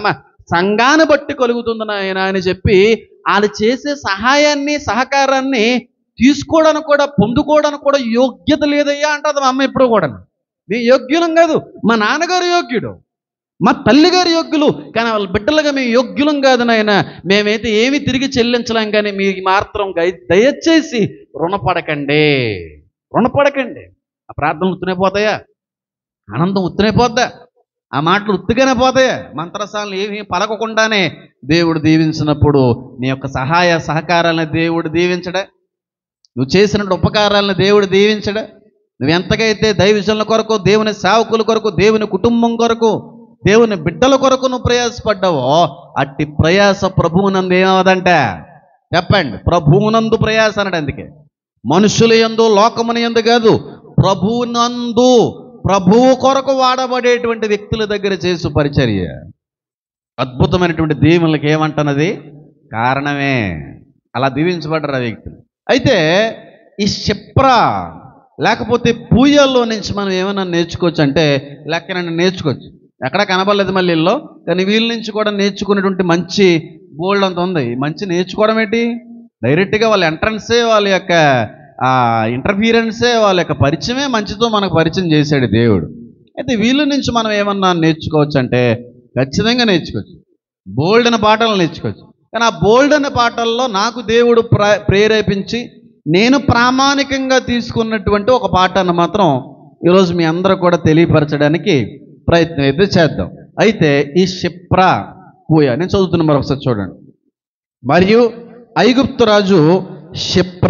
సంఘాన్ని బట్టి కలుగుతుంది నాయన అని చెప్పి వాళ్ళు చేసే సహాయాన్ని సహకారాన్ని తీసుకోవడానికి కూడా పొందుకోవడానికి కూడా యోగ్యత లేదయ్యా అంటది మా అమ్మ ఎప్పుడూ కూడా మీ యోగ్యులం కాదు మా నాన్నగారు యోగ్యుడు మా తల్లిగారు యోగ్యులు కానీ వాళ్ళ బిడ్డలుగా మేము యోగ్యులం కాదు నాయన మేమైతే ఏమి తిరిగి చెల్లించలేం కానీ మీకు మాత్రం గై- దయచేసి రుణపడకండి రుణపడకండి ఆ ప్రార్థనలు ఉత్తునే పోతాయా ఆనందం ఉత్తునే పోద్దా ఆ మాటలు ఉత్తుగానే పోతాయా మంత్రసాలను ఏమీ పలకకుండానే దేవుడు దీవించినప్పుడు నీ యొక్క సహాయ సహకారాలను దేవుడు దీవించడా నువ్వు చేసిన ఉపకారాలను దేవుడు దీవించడా నువ్వు ఎంతకైతే దైవజనుల కొరకు దేవుని సేవకుల కొరకు దేవుని కుటుంబం కొరకు దేవుని బిడ్డల కొరకు నువ్వు ప్రయాసపడ్డావో అట్టి ప్రయాస ప్రభువునందు ఏమవదంట చెప్పండి ప్రభువునందు ప్రయాస అన్నాడు అందుకే మనుషుల యందు లోకముని యందు కాదు ప్రభువునందు ప్రభువు కొరకు వాడబడేటువంటి వ్యక్తుల దగ్గర చేసు పరిచర్య అద్భుతమైనటువంటి దీవులకి ఏమంటున్నది కారణమే అలా దీవించబడ్డారు ఆ వ్యక్తులు అయితే ఈ క్షిప్ర లేకపోతే పూయల్లో నుంచి మనం ఏమైనా నేర్చుకోవచ్చు అంటే లెక్కన నేర్చుకోవచ్చు ఎక్కడ కనబడలేదు మళ్ళీ వీళ్ళలో కానీ వీళ్ళ నుంచి కూడా నేర్చుకునేటువంటి మంచి బోల్డ్ అంత ఉంది ఈ మంచి నేర్చుకోవడం ఏంటి డైరెక్ట్గా వాళ్ళ ఎంట్రన్సే వాళ్ళ యొక్క ఆ ఇంటర్ఫీరెన్సే వాళ్ళ యొక్క పరిచయమే మంచితో మనకు పరిచయం చేశాడు దేవుడు అయితే వీళ్ళ నుంచి మనం ఏమన్నా నేర్చుకోవచ్చు అంటే ఖచ్చితంగా నేర్చుకోవచ్చు బోల్డ్ అనే పాటలు నేర్చుకోవచ్చు కానీ ఆ బోల్డ్ అనే పాటల్లో నాకు దేవుడు ప్ర ప్రేరేపించి నేను ప్రామాణికంగా తీసుకున్నటువంటి ఒక పాటను మాత్రం ఈరోజు మీ అందరూ కూడా తెలియపరచడానికి ప్రయత్నం అయితే చేద్దాం అయితే ఈ క్షిప్ర పూయ నేను చదువుతున్న మరొకసారి చూడండి మరియు ఐగుప్తు రాజు క్షిప్ర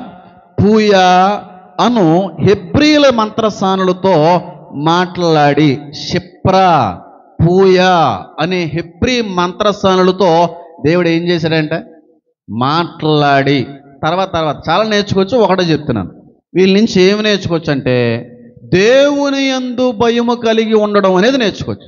పూయ అను హెబ్రీల మంత్రసానులతో మాట్లాడి క్షిప్ర పూయ అనే హెబ్రీ మంత్రసానులతో దేవుడు ఏం చేశాడంటే మాట్లాడి తర్వాత తర్వాత చాలా నేర్చుకోవచ్చు ఒకటే చెప్తున్నాను వీళ్ళ నుంచి ఏమి నేర్చుకోవచ్చు అంటే దేవుని యందు భయము కలిగి ఉండడం అనేది నేర్చుకోవచ్చు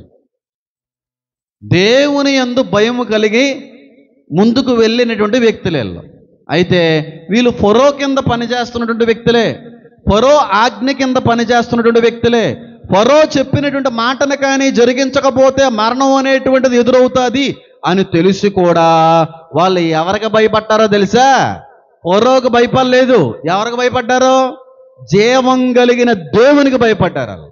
దేవుని యందు భయము కలిగి ముందుకు వెళ్ళినటువంటి వ్యక్తులే వీళ్ళు. అయితే వీళ్ళు ఫొరో కింద పనిచేస్తున్నటువంటి వ్యక్తులే ఫొరో ఆజ్ఞ కింద పనిచేస్తున్నటువంటి వ్యక్తులే ఫరో చెప్పినటువంటి మాటను కానీ జరిగించకపోతే మరణం అనేటువంటిది ఎదురవుతుంది అని తెలిసి కూడా వాళ్ళు ఎవరికి భయపడ్డారో తెలుసా ఫరోకు భయపడలేదు ఎవరికి భయపడ్డారో జీవం కలిగిన దేవునికి భయపడ్డారు వాళ్ళు.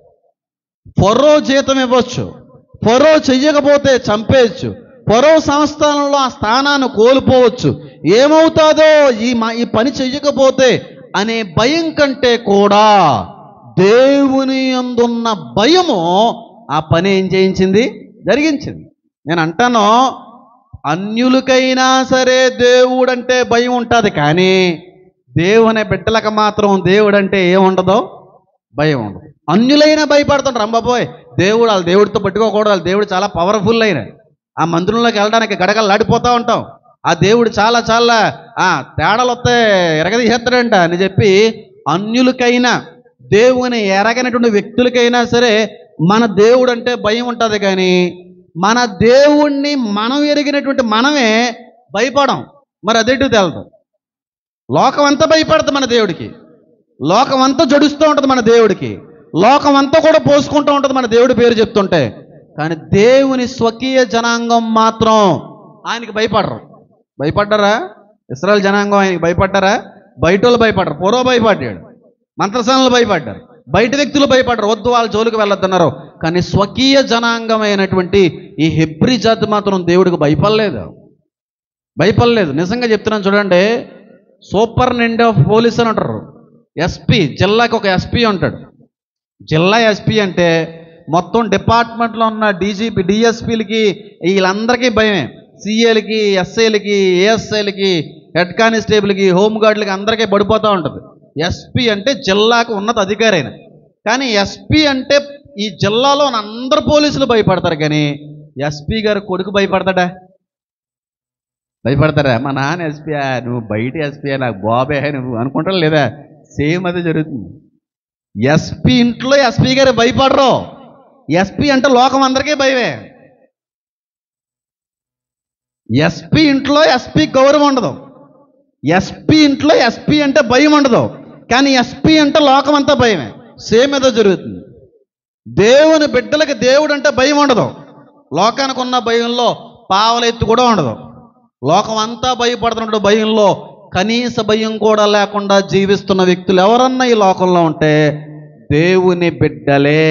ఫరో జీతం ఇవ్వచ్చు ఫరో చెయ్యకపోతే చంపేయచ్చు ఫరో సంస్థానంలో ఆ స్థానాన్ని కోల్పోవచ్చు ఏమవుతాదో ఈ మా- ఈ పని చెయ్యకపోతే అనే భయం కంటే కూడా దేవుని అందున్న భయము ఆ పని ఏం చేయించింది జరిగించింది నేను అంటాను అన్యులకైనా సరే దేవుడంటే భయం ఉంటుంది కానీ దేవుని బిడ్డలకు మాత్రం దేవుడంటే ఏముండదో భయం ఉండదు అన్యులైనా భయపడుతుంటారు అమ్మబోయ్ దేవుడు వాళ్ళ దేవుడితో పట్టుకోకూడదు వాళ్ళ దేవుడు చాలా పవర్ఫుల్ అయిన ఆ మందిరంలోకి వెళ్ళడానికి గడగలాడిపోతూ ఉంటాం ఆ దేవుడు చాలా చాలా ఆ తేడాలు వస్తే ఎరగదీసేస్తాడంట అని చెప్పి అన్యులకైనా దేవుని ఎరగనటువంటి వ్యక్తులకైనా సరే మన దేవుడు అంటే భయం ఉంటుంది కానీ మన దేవుణ్ణి మనం ఎరిగినటువంటి మనమే భయపడం మరి అదేంటో తెలదు లోకం అంతా భయపడుతుంది మన దేవుడికి లోకం అంతా జడుస్తూ ఉంటుంది మన దేవుడికి లోకం అంతా కూడా పోసుకుంటూ ఉంటుంది మన దేవుడి పేరు చెప్తుంటే కానీ దేవుని స్వకీయ జనాంగం మాత్రం ఆయనకి భయపడరు భయపడ్డారా ఇస్రాయల్ జనాంగం ఆయనకి భయపడ్డారా బయట వాళ్ళు భయపడరు పూర్వ భయపడ్డాడు మంత్రసానులు భయపడ్డారు బయట వ్యక్తులు భయపడరు వద్దు వాళ్ళ జోలికి వెళ్ళొద్దన్నారు కానీ స్వకీయ జనాంగమైనటువంటి ఈ హెబ్రి జాతి మాత్రం దేవుడికి భయపడలేదు భయపడలేదు నిజంగా చెప్తున్నాను చూడండి సూపర్ నిండ్ ఆఫ్ పోలీస్ అని అంటారు ఎస్పీ జిల్లాకి ఒక ఎస్పీ ఉంటాడు జిల్లా ఎస్పీ అంటే మొత్తం డిపార్ట్మెంట్లో ఉన్న డీజీపీ డిఎస్పీలకి వీళ్ళందరికీ భయమే సిఏలకి ఎస్ఐలకి ఏఎస్ఐలకి హెడ్ కానిస్టేబుల్కి హోంగార్డులకి అందరికీ పడిపోతూ ఉంటుంది ఎస్పీ అంటే జిల్లాకు ఉన్నత అధికారి అయిన కానీ ఎస్పీ అంటే ఈ జిల్లాలో ఉన్న అందరు పోలీసులు భయపడతారు కానీ ఎస్పీ గారు కొడుకు భయపడతాడా భయపడతారా మా నాన్న ఎస్పీ నువ్వు బయట ఎస్పీ నాకు బాబే నువ్వు అనుకుంటా లేదా సేమ్ అదే జరుగుతుంది ఎస్పీ ఇంట్లో ఎస్పీ గారు భయపడరు ఎస్పీ అంటే లోకం అందరికీ భయమే ఎస్పీ ఇంట్లో ఎస్పీ గౌరవం ఉండదు ఎస్పీ ఇంట్లో ఎస్పీ అంటే భయం ఉండదు కానీ ఎస్పీ అంటే లోకం అంతా భయమే సేమ్ ఏదో జరుగుతుంది దేవుని బిడ్డలకి దేవుడు అంటే భయం ఉండదు లోకానికి ఉన్న భయంలో పావలెత్తు కూడా ఉండదు లోకం అంతా భయపడుతున్నట్టు భయంలో కనీస భయం కూడా లేకుండా జీవిస్తున్న వ్యక్తులు ఎవరన్నా ఈ లోకంలో ఉంటే దేవుని బిడ్డలే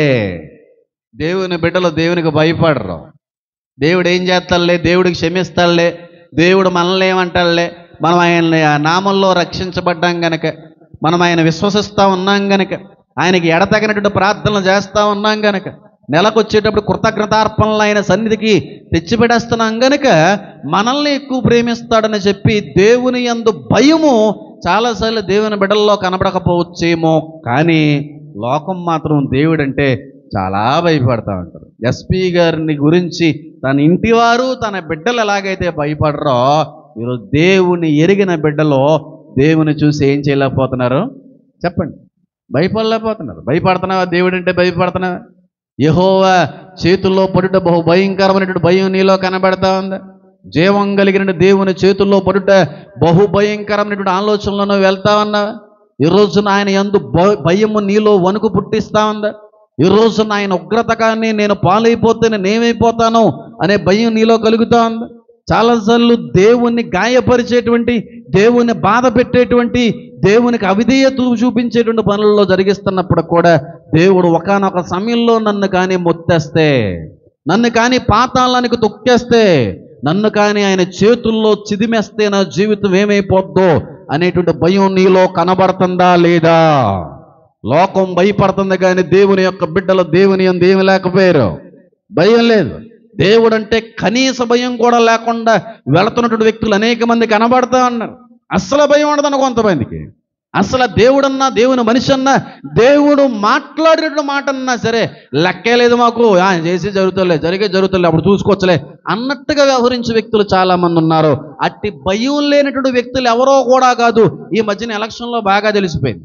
దేవుని బిడ్డలు దేవునికి భయపడరు దేవుడు ఏం చేస్తాడులే దేవుడికి క్షమిస్తాడులే దేవుడు మనల్ని ఏమంటాడులే మనం ఆయన నామంలో రక్షించబడ్డాం గనక మనం ఆయన విశ్వసిస్తూ ఉన్నాం గనక ఆయనకి ఎడతగినటువంటి ప్రార్థనలు చేస్తూ ఉన్నాం గనక నెలకు వచ్చేటప్పుడు కృతజ్ఞతార్పణలు ఆయన సన్నిధికి తెచ్చిపెట్టేస్తున్నాం గనక మనల్ని ఎక్కువ ప్రేమిస్తాడని చెప్పి దేవుని యందు భయము చాలాసార్లు దేవుని బిడ్డల్లో కనబడకపోవచ్చేమో కానీ లోకం మాత్రం దేవుడంటే చాలా భయపడతా ఉంటారు ఎస్పీ గారిని గురించి తన ఇంటివారు తన బిడ్డలు ఎలాగైతే భయపడరో ఈరోజు దేవుని ఎరిగిన బిడ్డలో దేవుని చూసి ఏం చేయలేకపోతున్నారు చెప్పండి భయపడలేకపోతున్నారు భయపడుతున్నావా దేవుడు అంటే భయపడుతున్నావా యహోవా చేతుల్లో పడుట బహు భయంకరమైనటువంటి భయం నీలో కనబడతా ఉందా జీవం కలిగిన దేవుని చేతుల్లో పడుట బహు భయంకరమైనటువంటి ఆలోచనలను వెళ్తా ఉన్నావా ఈ రోజున ఆయన ఎందు భ- భయము నీలో వణుకు పుట్టిస్తా ఉందా ఈ రోజున ఆయన ఉగ్రత కానీ నేను పాలైపోతే నేను ఏమైపోతాను అనే భయం నీలో కలుగుతా ఉంది చాలాసార్లు దేవుణ్ణి గాయపరిచేటువంటి దేవుని బాధ పెట్టేటువంటి దేవునికి అవిధేయత చూపించేటువంటి పనుల్లో జరిగిస్తున్నప్పుడు కూడా దేవుడు ఒకానొక సమయంలో నన్ను కానీ మొత్తేస్తే నన్ను కానీ పాతాళానికి తొక్కేస్తే నన్ను కానీ ఆయన చేతుల్లో చిదిమేస్తే నా జీవితం ఏమైపోద్దో అనేటువంటి భయం నీలో కనబడుతుందా లేదా లోకం భయపడుతుంది కానీ దేవుని యొక్క బిడ్డలు దేవుని అందు ఏమి లేకపోయారు భయం లేదు దేవుడు అంటే కనీస భయం కూడా లేకుండా వెళుతున్నటువంటి వ్యక్తులు అనేక మంది కనబడతా ఉన్నారు అస్సలు భయం ఉండదన్న కొంతమందికి అసలు దేవుడన్నా దేవుని మనిషి అన్నా దేవుడు మాట్లాడినటువంటి మాట అన్నా సరే లెక్కే లేదు మాకు ఆ, చేసి జరుగుతులే జరిగే జరుగుతులే అప్పుడు చూసుకోవచ్చులే అన్నట్టుగా వ్యవహరించే వ్యక్తులు చాలా మంది ఉన్నారు అట్టి భయం లేనటువంటి వ్యక్తులు ఎవరో కూడా కాదు ఈ మధ్యన ఎలక్షన్లో బాగా తెలిసిపోయింది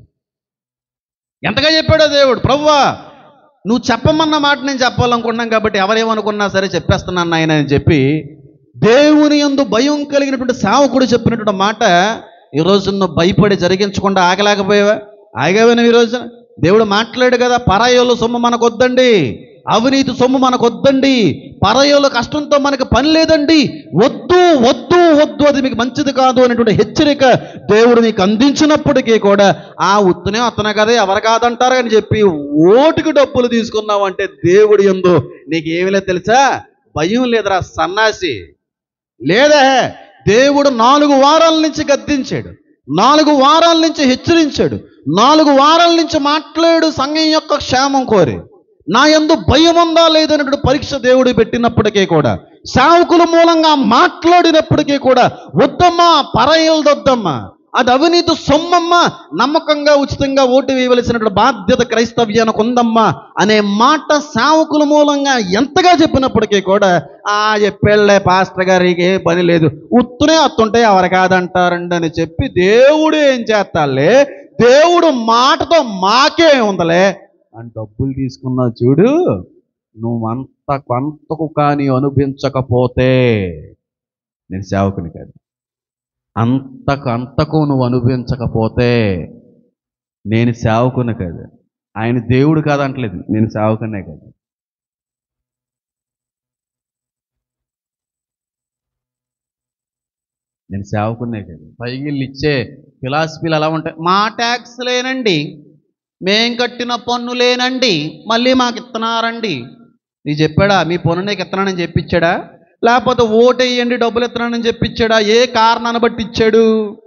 ఎంతగా చెప్పాడో దేవుడు ప్రవ్వా నువ్వు చెప్పమన్న మాట నేను చెప్పాలనుకున్నాం కాబట్టి ఎవరేమనుకున్నా సరే చెప్పేస్తున్నాను ఆయన అని చెప్పి దేవుని యందు భయం కలిగినటువంటి సేవకుడు చెప్పినటువంటి మాట ఈ రోజు నువ్వు భయపడి జరిగించకుండా ఆగలేకపోయావా ఆగావా నువ్వు ఈ రోజున దేవుడు మాట్లాడు కదా పరాయోలు సొమ్ము మనకొద్దండి అవినీతి సొమ్ము మనకొద్దండి పరాయోల కష్టంతో మనకు పని లేదండి వద్దు వద్దు వద్దు అది మీకు మంచిది కాదు అనేటువంటి హెచ్చరిక దేవుడు నీకు అందించినప్పటికీ కూడా ఆ ఉత్తునే అతను కదే ఎవరు కాదంటారు అని చెప్పి ఓటుకు డబ్బులు తీసుకున్నావు అంటే దేవుడి ఎందు నీకు ఏమి లేదు తెలుసా భయం లేదురా సన్నాసి లేదా దేవుడు నాలుగు వారాల నుంచి గద్దించాడు నాలుగు వారాల నుంచి హెచ్చరించాడు నాలుగు వారాల నుంచి మాట్లాడు సంఘం యొక్క క్షేమం కోరి నా యందు భయం ఉందా లేదన్నటువంటి పరీక్ష దేవుడు పెట్టినప్పటికీ కూడా సేవకుల మూలంగా మాట్లాడినప్పటికీ కూడా వద్దమ్మా పరయలదొద్దమ్మా అది అవినీతి సొమ్మమ్మా నమ్మకంగా ఉచితంగా ఓటు వేయవలసినటువంటి బాధ్యత క్రైస్తవ్యానికి ఉందమ్మా అనే మాట సేవకుల మూలంగా ఎంతగా చెప్పినప్పటికీ కూడా ఆ చెప్పేళ్లే పాస్టర్ గారికి ఏ పని లేదు ఉత్తునే అత్తుంటే ఎవరు కాదంటారండి అని చెప్పి దేవుడు ఏం చేస్తాలే దేవుడు మాటతో మాకే ఉందలే అని డబ్బులు తీసుకున్నావు చూడు నువ్వు అంత కొంతకు కానీ అనుభవించకపోతే నేను సేవకుని కాదు అంతకు అంతకు నువ్వు అనుభవించకపోతే నేను సేవకుని కాదు ఆయన దేవుడు కాదంటలేదు నేను సేవకునే కాదు నేను సేవకునే కాదు పైకి వీళ్ళు ఇచ్చే ఫిలాసఫీలు ఎలా ఉంటాయి మా ట్యాక్స్ లేనండి మేం కట్టిన పన్నులేనండి మళ్ళీ మాకు ఇస్తున్నారండి నీ చెప్పాడా మీ పన్ను నీకు ఇస్తున్నానని చెప్పించాడా లేకపోతే ఓటేయండి డబ్బులు ఇస్తున్నానని చెప్పించాడా ఏ కారణాన్ని బట్టి ఇచ్చాడు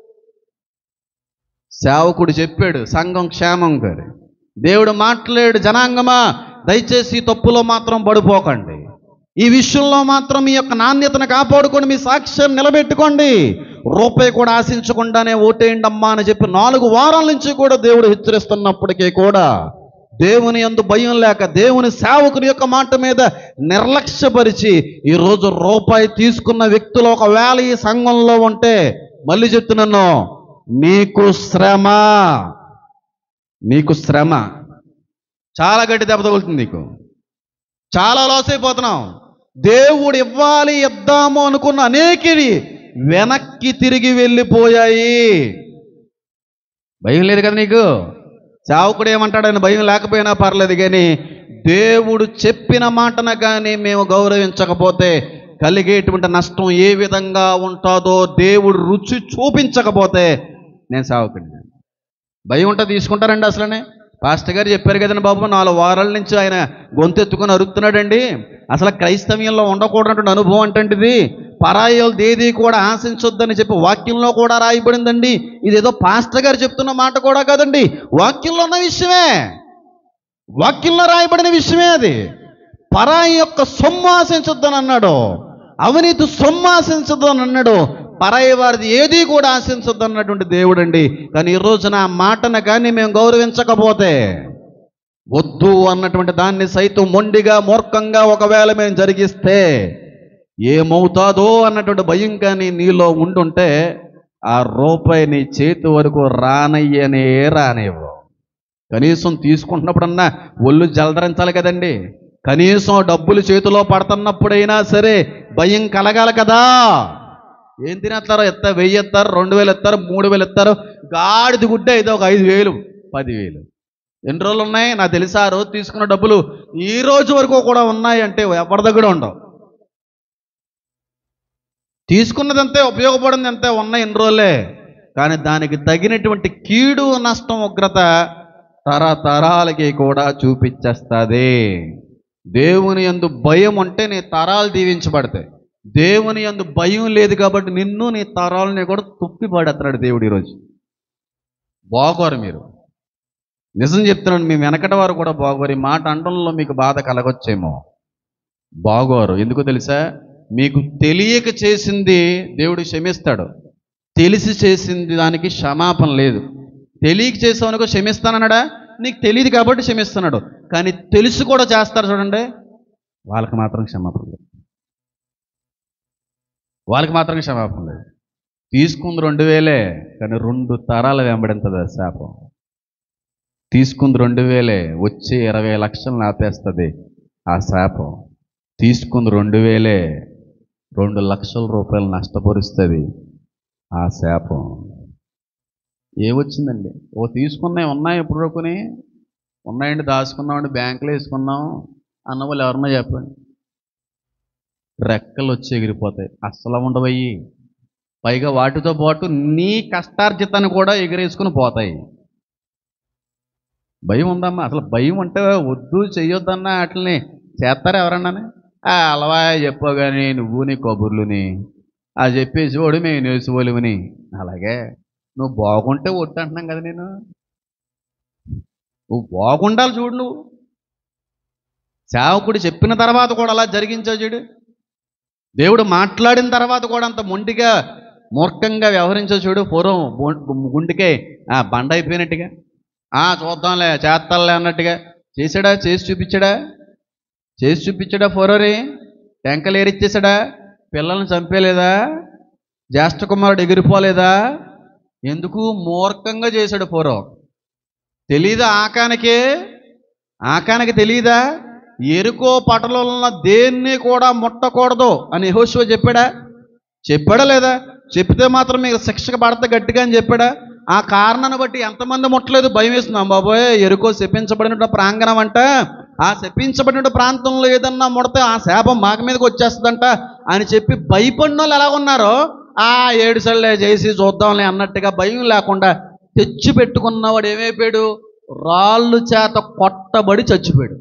సేవకుడు చెప్పాడు సంఘం క్షేమం గారు దేవుడు మాట్లాడు జనాంగమా దయచేసి ఈ తప్పులో మాత్రం పడిపోకండి ఈ విషయంలో మాత్రం మీ యొక్క నాణ్యతను కాపాడుకొని మీ సాక్ష్యం నిలబెట్టుకోండి రూపాయి కూడా ఆశించకుండానే ఓటేయండి అమ్మా అని చెప్పి నాలుగు వారాల నుంచి కూడా దేవుడు హెచ్చరిస్తున్నప్పటికీ కూడా దేవుని యందు భయం లేక దేవుని సేవకుని యొక్క మాట మీద నిర్లక్ష్యపరిచి ఈరోజు రూపాయి తీసుకున్న వ్యక్తులు ఒకవేళ ఈ సంఘంలో ఉంటే మళ్ళీ చెప్తున్నాను నీకు శ్రమ నీకు శ్రమ చాలా గట్టి దెబ్బ తగులుతుంది నీకు చాలా లాస్ అయిపోతున్నాం దేవుడు ఇవ్వాలి ఇద్దాము అనుకున్న అనేకివి వెనక్కి తిరిగి వెళ్ళిపోయాయి భయం లేదు కదా నీకు చావుకుడు ఏమంటాడని భయం లేకపోయినా పర్లేదు కానీ దేవుడు చెప్పిన మాటన కానీ మేము గౌరవించకపోతే కలిగేటువంటి నష్టం ఏ విధంగా ఉంటుందో దేవుడు రుచి చూపించకపోతే నేను సావుకండి భయం ఉంటే తీసుకుంటారండి అసలనే పాస్టర్ గారు చెప్పారు కదండి బాబు నాలుగు వారాల నుంచి ఆయన గొంతెత్తుకొని అరుస్తున్నాడండి అసలు క్రైస్తవ్యంలో ఉండకూడనటువంటి అనుభవం అంటండి పరాయోలు దేది కూడా ఆశించొద్దని చెప్పి వాక్యంలో కూడా రాయబడిందండి ఇదేదో పాస్టర్ గారు చెప్తున్న మాట కూడా కాదండి వాక్యంలో ఉన్న విషయమే వాక్యంలో రాయబడిన విషయమే అది పరాయి యొక్క సొమ్ము ఆశించొద్దని అన్నాడు అవినీతి సొమ్ము ఆశించొద్దని అన్నాడు పరాయి వారిది ఏది కూడా ఆశించొద్దు అన్నటువంటి దేవుడు అండి కానీ ఈ రోజున ఆ మాటను కానీ మేము గౌరవించకపోతే వద్దు అన్నటువంటి దాన్ని సైతం మొండిగా మూర్ఖంగా ఒకవేళ మేము జరిగిస్తే ఏమవుతాదో అన్నటువంటి భయం కానీ నీలో ఉండుంటే ఆ రూపాయి నీ చేతి వరకు రానయ్యనే రానివ్వు కనీసం తీసుకుంటున్నప్పుడన్నా ఒళ్ళు జలదరించాలి కదండి కనీసం డబ్బులు చేతిలో పడుతున్నప్పుడైనా సరే భయం కలగాలి కదా ఏం తినేస్తారో ఎత్త వెయ్యి ఎత్తారు రెండు వేలు ఎత్తారు మూడు వేలు ఎత్తారు గాడిది గుడ్డే అయితే ఒక ఐదు వేలు పదివేలు ఎన్ని రోజులు ఉన్నాయి నాకు తెలుసా ఆ రోజు తీసుకున్న డబ్బులు ఈ రోజు వరకు కూడా ఉన్నాయి అంటే ఎవరి దగ్గర ఉండవు తీసుకున్నదంతే ఉపయోగపడింది అంతే ఉన్నాయి ఎన్ని రోజులే కానీ దానికి తగినటువంటి కీడు నష్టం ఉగ్రత తరతరాలకి కూడా చూపించేస్తుంది దేవుని యందు భయం ఉంటే నీ తరాలు దీవించబడతాయి దేవుని యందు భయం లేదు కాబట్టి నిన్ను నీ తరాలని కూడా తుప్పి పడేస్తున్నాడు దేవుడు ఈరోజు బాగోరు మీరు నిజం చెప్తున్నాను మీ వెనకటి వారు కూడా బాగోరు ఈ మాట అండంలో మీకు బాధ కలగొచ్చేమో బాగోరు ఎందుకు తెలుసా మీకు తెలియక చేసింది దేవుడు క్షమిస్తాడు తెలిసి చేసింది దానికి క్షమాపణ లేదు తెలియక చేసావనుకో క్షమిస్తానన్నాడా నీకు తెలియదు కాబట్టి క్షమిస్తున్నాడు కానీ తెలిసి కూడా చేస్తారు చూడండి వాళ్ళకి మాత్రం క్షమాపణ లేదు వాళ్ళకి మాత్రం క్షమాపణ లేదు తీసుకుంది రెండు వేలే కానీ రెండు తరాలు వెంబడించదు ఆ శాపం తీసుకుంది రెండు వేలే వచ్చి ఇరవై లక్షలు ఆపేస్తుంది ఆ శాపం తీసుకుంది రెండు వేలే రెండు లక్షల రూపాయలు నష్టపరుస్తుంది ఆ శాపం ఏమొచ్చిందండి ఓ తీసుకున్నాయి ఉన్నాయి ఎప్పుడు కొని ఉన్నాయండి దాచుకున్నామండి బ్యాంకులో వేసుకున్నాం అన్న వాళ్ళు ఎవరన్నా చెప్పండి రెక్కలు వచ్చి ఎగిరిపోతాయి అస్సలు ఉండవయ్యి పైగా వాటితో పాటు నీ కష్టార్జితాన్ని కూడా ఎగిరేసుకుని పోతాయి భయం ఉందమ్మా అసలు భయం అంటే వద్దు చెయ్యొద్దన్న వాటిని చేస్తారా ఎవరన్నానే ఆ అలవా చెప్పావు కానీ నువ్వు నీ కబుర్లుని ఆ చెప్పేసి వాడు మేము నేర్చుకోలేమని అలాగే నువ్వు బాగుంటే ఒట్టు అంటున్నాం కదా నేను నువ్వు బాగుండాలి చూడు నువ్వు సేవకుడు చెప్పిన తర్వాత కూడా అలా జరిగించావు చూడు దేవుడు మాట్లాడిన తర్వాత కూడా అంత మొండిగా మూర్ఖంగా వ్యవహరించావు చూడు పూర్వం గు- గుండెకే ఆ బండ అయిపోయినట్టుగా ఆ చూద్దాంలే చేస్తాంలే అన్నట్టుగా చేశాడా చేసి చూపించాడా చేసి చూపించాడా ఫోరోరి టెంకలు ఏరిచ్చేసాడా పిల్లల్ని చంపేలేదా జ్యేష్ఠ కుమారుడు ఎగిరిపోలేదా ఎందుకు మూర్ఖంగా చేశాడు ఫోరో తెలీదా ఆకానికే ఆకానికి తెలీదా ఎరుకో పటలో ఉన్న దేన్ని కూడా ముట్టకూడదు అని యెహోషువ చెప్పాడా చెప్పాడా లేదా చెప్తే మాత్రం మీకు శిక్షకు పడతా గట్టిగా అని చెప్పాడా ఆ కారణాన్ని బట్టి ఎంతమంది ముట్టలేదు భయం వేస్తున్నాం బాబోయ్ ఎరుకో శపించబడిన ప్రాంగణం అంట ఆ శపించబడిన ప్రాంతంలో ఏదన్నా ముడితే ఆ శాపం మాక మీదకి వచ్చేస్తుందంట అని చెప్పి భయపడిన వాళ్ళు ఎలా ఉన్నారో ఆ ఏడు సళ్ళే చేసి చూద్దాంలే అన్నట్టుగా భయం లేకుండా తెచ్చి పెట్టుకున్నవాడు ఏమైపోయాడు రాళ్ళు చేత కొట్టబడి చచ్చిపోయాడు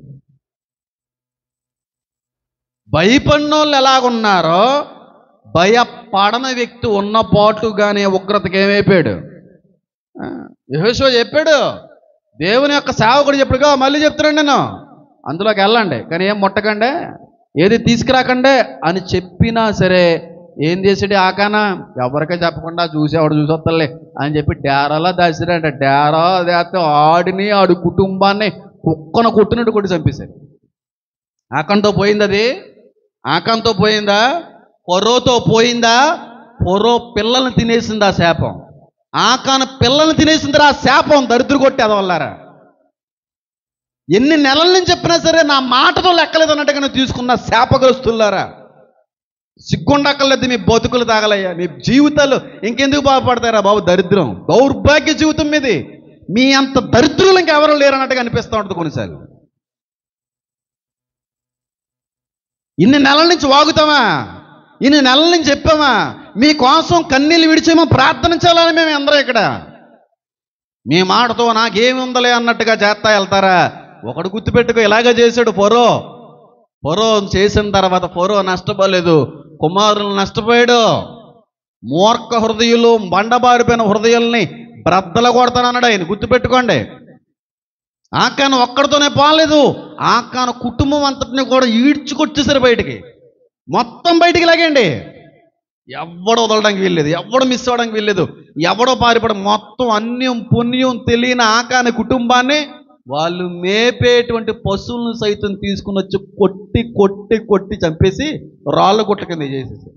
భయపడినోళ్ళు ఎలాగున్నారో భయపడని వ్యక్తి ఉన్న పాటుగానే ఉగ్రతకి ఏమైపోయాడు యహోశివ చెప్పాడు దేవుని యొక్క సేవకుడు చెప్పాడుగా మళ్ళీ చెప్తున్నాడు నేను అందులోకి వెళ్ళండి కానీ ఏం ముట్టకండి ఏది తీసుకురాకండి అని చెప్పినా సరే ఏం చేసాడు ఆకాన ఎవరికే చెప్పకుండా చూసేవాడు చూసొత్తలే అని చెప్పి డేరాలా దాచాడంట డేరా దాస్తే ఆడిని ఆడి కుటుంబాన్ని కుక్కను కొట్టినట్టు కొట్టి చంపేశాడు ఆకంతో పోయింది అది ఆకంతో పోయిందా పొరోతో పోయిందా పొరో పిల్లల్ని తినేసింది ఆ శాపం ఆకాన పిల్లల్ని తినేసిందిరా ఆ శాపం దరిద్రు కొట్టి అదవల్లారా ఎన్ని నెలల నుంచి చెప్పినా సరే నా మాటతో లెక్కలేదు అన్నట్టుగా నువ్వు తీసుకున్న శాపగ్రస్తులారా సిగ్గుండక్కర్లేదు మీ బతుకులు తాగలయ్యా మీ జీవితాలు ఇంకెందుకు బాగుపడతారా బాబు దరిద్రం దౌర్భాగ్య జీవితం మీది మీ అంత దరిద్రులు ఇంకెవరు లేరు అన్నట్టుగా అనిపిస్తూ ఉంటుంది కొన్నిసార్లు ఇన్ని నెలల నుంచి వాగుతామా ఇన్ని నెలల నుంచి చెప్పామా మీకోసం కన్నీళ్ళు విడిచేమో ప్రార్థించాలని మేము అందరం ఇక్కడ మీ మాటతో నాకేమి ఉందలే అన్నట్టుగా చేస్తా వెళ్తారా ఒకడు గుర్తుపెట్టుకో ఇలాగే చేశాడు పొరో పొరో చేసిన తర్వాత పొరో నష్టపోలేదు కుమారులు నష్టపోయాడు మూర్ఖ హృదయులు బండబారిపోయిన హృదయాల్ని బ్రద్దల కొడతానన్నాడు ఆయన గుర్తుపెట్టుకోండి ఆకాను ఒక్కడితోనే పోలేదు ఆకాను కుటుంబం అంతటిని కూడా ఈడ్చుకొచ్చేసారు బయటికి మొత్తం బయటికి లాగండి ఎవడు వదలడానికి వీల్లేదు ఎవడు మిస్ అవ్వడానికి వీల్లేదు ఎవడో పారిపడ మొత్తం అన్యం పుణ్యం తెలియని ఆకాని కుటుంబాన్ని వాళ్ళు మేపేటువంటి పశువులను సైతం తీసుకుని వచ్చి కొట్టి కొట్టి కొట్టి చంపేసి రాళ్ళ గుట్ల కింద చేసేసారు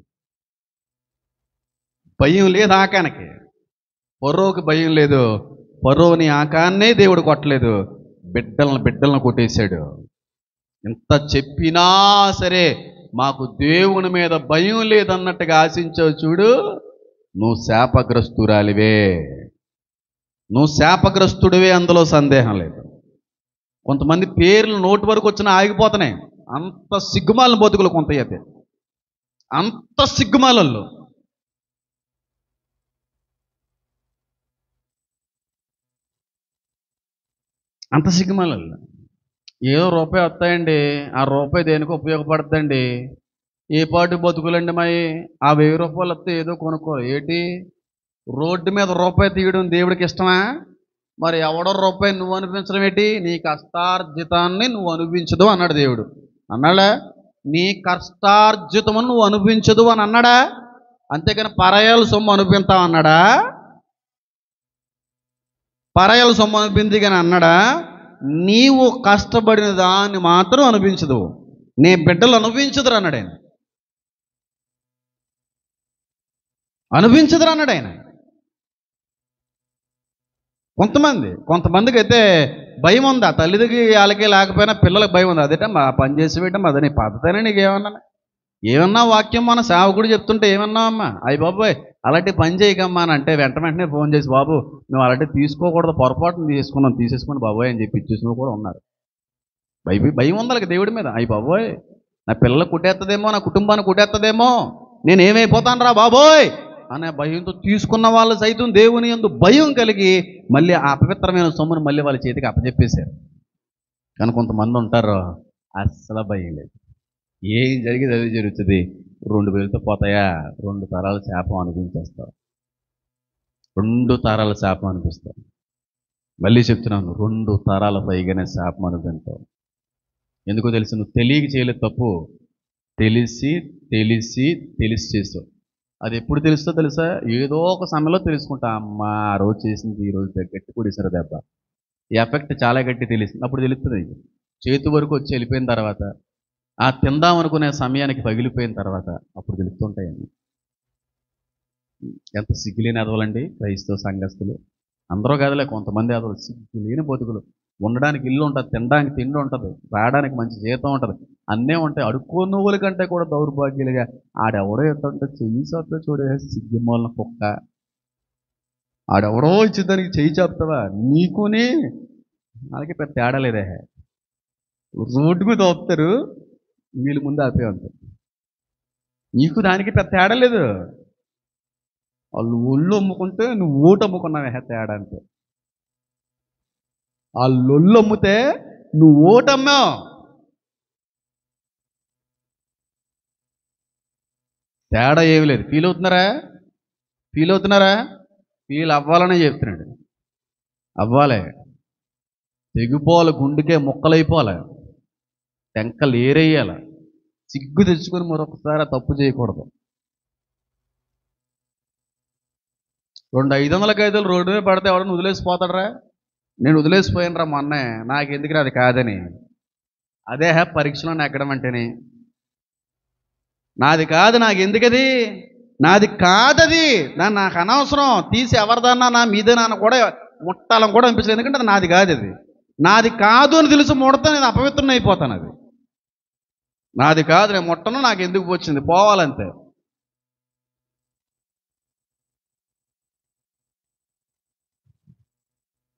భయం లేదు ఆకానికి పొర్రోకి భయం లేదు పొర్రోని ఆకాన్నే దేవుడు కొట్టలేదు బిడ్డలను బిడ్డలను కొట్టేశాడు ఎంత చెప్పినా సరే మాకు దేవుని మీద భయం లేదన్నట్టుగా ఆశించావు చూడు నువ్వు శాపగ్రస్తురాలివే నువ్వు శాపగ్రస్తుడివే అందులో సందేహం లేదు కొంతమంది పేర్లు నోటి వరకు వచ్చినా ఆగిపోతున్నాయి అంత సిగ్గుమాలిన బతుకులు కొంత అయితే అంత సిగ్గుమాలల్లో అంత సిగ్గుమాలల్లో ఏదో రూపాయి వస్తాయండి ఆ రూపాయి దేనికి ఉపయోగపడుతుందండి ఏ పాటు బతుకులండి మరి ఆ వెయ్యి రూపాయలు వస్తే ఏదో కొనుక్కోరు ఏంటి రోడ్డు మీద రూపాయి తీయడం దేవుడికి ఇష్టమా మరి ఎవడో రూపాయి నువ్వు అనిపించడం ఏంటి నీ కష్టార్జితాన్ని నువ్వు అనుభవించదు అన్నాడు దేవుడు అన్నాడా నీ కష్టార్జితము నువ్వు అనుభవించదు అని అన్నాడా అంతేకాని పరాయాల సొమ్ము అనుభవిస్తావు అన్నాడా పరాయాల సొమ్ము అనుభవించి కానీ అన్నాడా నీవు కష్టపడిన దాన్ని మాత్రం అనిపించదు నీ బిడ్డలు అనుభవించదురు అన్నాడు ఆయన అనుభవించదురు అన్నాడు ఆయన కొంతమంది కొంతమందికి అయితే భయం ఉంది ఆ తల్లిదికి వాళ్ళకి లేకపోయినా పిల్లలకు భయం ఉంది అదేట మా పని చేసి పెట్టం అదే నీ పద్ధతేనే నీకు ఏమన్నా ఏమన్నా వాక్యం మన సేవకుడు చెప్తుంటే ఏమన్నా అమ్మా అయ్యి బాబోయ్ అలాంటి పని చేయకమ్మా అని అంటే వెంట వెంటనే ఫోన్ చేసి బాబు మేము అలాంటి తీసుకోకూడదు పొరపాటును తీసుకున్నాం తీసేసుకోండి బాబోయ్ అని చెప్పి ఇచ్చేసిన కూడా ఉన్నారు భయ భయం ఉంది వాళ్ళకి దేవుడి మీద అయ్యి బాబోయ్ నా పిల్లలు కుట్టేస్తుందేమో నా కుటుంబాన్ని కుట్టేస్తుందేమో నేను ఏమైపోతాను రా బాబోయ్ అనే భయంతో తీసుకున్న వాళ్ళు సైతం దేవుని ఎందు భయం కలిగి మళ్ళీ ఆ అపవిత్రమైన సొమ్మును మళ్ళీ వాళ్ళ చేతికి అప్పచెప్పేశారు కానీ కొంతమంది ఉంటారు అస్సలు భయం లేదు ఏం జరిగేది అదే జరుగుతుంది రెండు వేలతో పోతాయా రెండు తరాల శాపం అనిపించేస్తావు రెండు తరాల శాపం అనిపిస్తావు మళ్ళీ చెప్తున్నాను రెండు తరాల పైగానే శాపం అనుకుంటావు ఎందుకో తెలుసు నువ్వు తెలియక చేయలేదు తప్పు తెలిసి తెలిసి తెలిసి చేస్తావు అది ఎప్పుడు తెలుస్తో తెలుసా ఏదో ఒక సమయంలో తెలుసుకుంటా అమ్మా ఆ రోజు చేసింది ఈ రోజు గట్టి కుడిసారు దెబ్బ ఈ ఎఫెక్ట్ చాలా గట్టి తెలుస్తుంది అప్పుడు తెలుస్తుంది చేతి వరకు వచ్చి వెళ్ళిపోయిన తర్వాత ఆ తిందాం అనుకునే సమయానికి పగిలిపోయిన తర్వాత అప్పుడు తెలుస్తుంటాయండి ఎంత సిగ్గులేని ఎదవలండి క్రైస్తవ సంఘస్థులు అందరూ కాదులే కొంతమంది ఎదవలు సిగ్గులేని బతుకులు ఉండడానికి ఇల్లు ఉంటుంది తినడానికి తిండి ఉంటుంది రావడానికి మంచి జీతం ఉంటుంది అన్నీ ఉంటాయి అడుక్కో నువ్వుల కంటే కూడా దౌర్భాగ్యులుగా ఆడెవడో ఎత్తుంటే చెయ్యి చాపుతా చూడే సిగ్గుమూలన కుక్క ఆడెవడో ఇచ్చి దానికి చెయ్యి చాపుతావా నీకుని వాళ్ళకి పెద్ద తేడా లేదే రోడ్డుకు దోపుతారు వీళ్ళు ముందు ఆపే ఉంటారు నీకు దానికి పెద్ద తేడా లేదు వాళ్ళు ఒళ్ళు అమ్ముకుంటే నువ్వు ఓటు అమ్ముకున్నావే తేడా అంటే ఆ లొల్లు అమ్మితే నువ్వు ఓటు అమ్మావు తేడా ఏమి లేదు ఫీల్ అవుతున్నారా ఫీల్ అవుతున్నారా ఫీల్ అవ్వాలనే చెప్తున్నాడు అవ్వాలి తెగిపోవాలి గుండెకే ముక్కలైపోవాలి టెంకలు ఏరేయాలి సిగ్గు తెచ్చుకొని మరొకసారి ఆ తప్పు చేయకూడదు రెండు ఐదు వందల ఖైదులు రోడ్డు మీద పడితే ఎవడన్నా వదిలేసిపోతాడరా నేను వదిలేసిపోయాను రా మొన్నే నాకు ఎందుకు అది కాదని అదే హే పరీక్షలో ఎక్కడం అంటేనే నాది కాదు నాకు ఎందుకది నాది కాదది దాన్ని నాకు అనవసరం తీసి ఎవరిదన్నా నా మీద నాన్న కూడా ముట్టాలని కూడా అనిపించలేదు ఎందుకంటే అది నాది కాదు అది నాది కాదు అని తెలిసి ముడతా నేను అపవిత్రం అయిపోతాను అది నాది కాదు నేను ముట్టను నాకు ఎందుకు వచ్చింది పోవాలంతే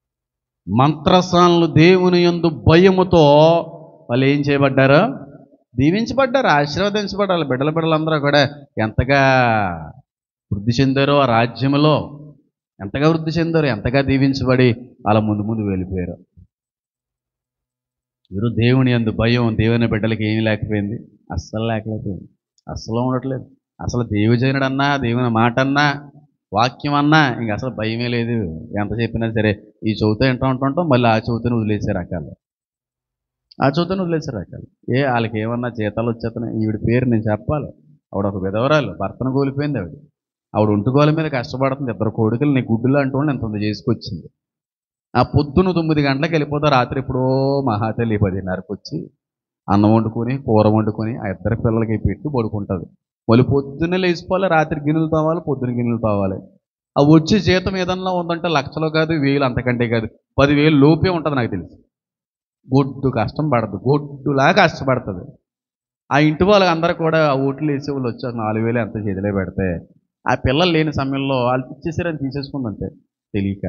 మంత్రసానులు దేవుని యందు భయముతో వాళ్ళు ఏం చేయబడ్డారు దీవించబడ్డారు ఆశీర్వదించబడ్డారు వాళ్ళ బిడ్డల బిడ్డలందరూ కూడా ఎంతగా వృద్ధి చెందారో ఆ రాజ్యంలో ఎంతగా వృద్ధి చెందారో ఎంతగా దీవించబడి వాళ్ళ ముందు ముందు వెళ్ళిపోయారు మీరు దేవుని అందు భయం దేవుని బిడ్డలకి ఏమీ లేకపోయింది అస్సలు లేకపోయింది అస్సలు ఉండట్లేదు అసలు దేవజనుడు అన్నా దేవుని మాట అన్నా వాక్యం అన్నా ఇంక అసలు భయమే లేదు ఎంత చెప్పినా సరే ఈ చౌత వింటూ ఉంటుంటాం మళ్ళీ ఆ చౌతని వదిలేసే రకాలు ఆ చౌతని వదిలేసే రకాలు ఏ వాళ్ళకి ఏమన్నా జీతాలు వచ్చేస్తున్నాయి ఈవిడ పేరు నేను చెప్పాలి ఆవిడ ఒక విధవరాలు భర్తను కోల్పోయింది ఆవిడ ఆవిడ ఒంటుగోల మీద కష్టపడుతుంది ఇద్దరు కొడుకులు నీ గుడ్డులు అంటూ ఎంత చేసుకొచ్చింది ఆ పొద్దున తొమ్మిది గంటలకు వెళ్ళిపోతా రాత్రి ఎప్పుడో మహాతల్లి పదిన్నరకు వచ్చి అన్నం వండుకొని కూర వండుకొని ఆ ఇద్దరు పిల్లలకి పెట్టి పడుకుంటుంది మళ్ళీ పొద్దున్నే లేచిపోవాలి రాత్రి గిన్నెలు తోవాలి పొద్దున గిన్నెలు తోవాలి ఆ వచ్చే జీతం ఏదన్నా ఉందంటే లక్షలు కాదు వేలు అంతకంటే కాదు పదివేలు లోపే ఉంటుంది నాకు తెలుసు గొడ్డు కష్టం పడదు గొడ్డులా కష్టపడుతుంది ఆ ఇంటి వాళ్ళకి అందరూ కూడా ఆ ఓట్లు వేసే వాళ్ళు వచ్చి ఒక నాలుగు వేలు ఎంత చేతిలో పెడితే ఆ పిల్లలు లేని సమయంలో వాళ్ళు ఇచ్చేసారని తీసేసుకుందంటే తెలియక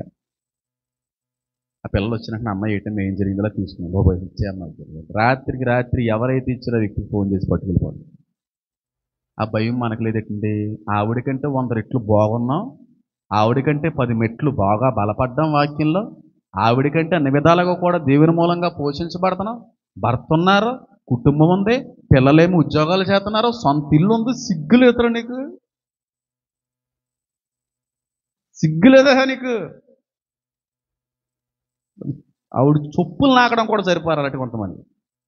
ఆ పిల్లలు వచ్చినాక అమ్మాయి ఏంటంటే ఏం జరిగిందో తీసుకున్నాం బాబాయ్ ఇచ్చే అమ్మాయి రాత్రికి రాత్రి ఎవరైతే ఇచ్చారో ఆ వ్యక్తికి ఫోన్ చేసి పట్టుకెళ్ళిపోండి ఆ భయం మనకు లేదండి ఆవిడకంటే వంద రెట్లు బాగున్నాం ఆవిడకంటే పది మెట్లు బాగా బలపడ్డాం వాక్యంలో ఆవిడకంటే అన్ని విధాలుగా కూడా దేవుని మూలంగా పోషించబడుతున్నాం భర్త ఉన్నారు కుటుంబం ఉంది పిల్లలేమి ఉద్యోగాలు చేస్తున్నారు సొంత ఇల్లు ఉంది సిగ్గు లేదురా నీకు సిగ్గు లేదా నీకు ఆవిడ చొప్పులు నాకడం కూడా సరిపోరు అలాంటి కొంతమంది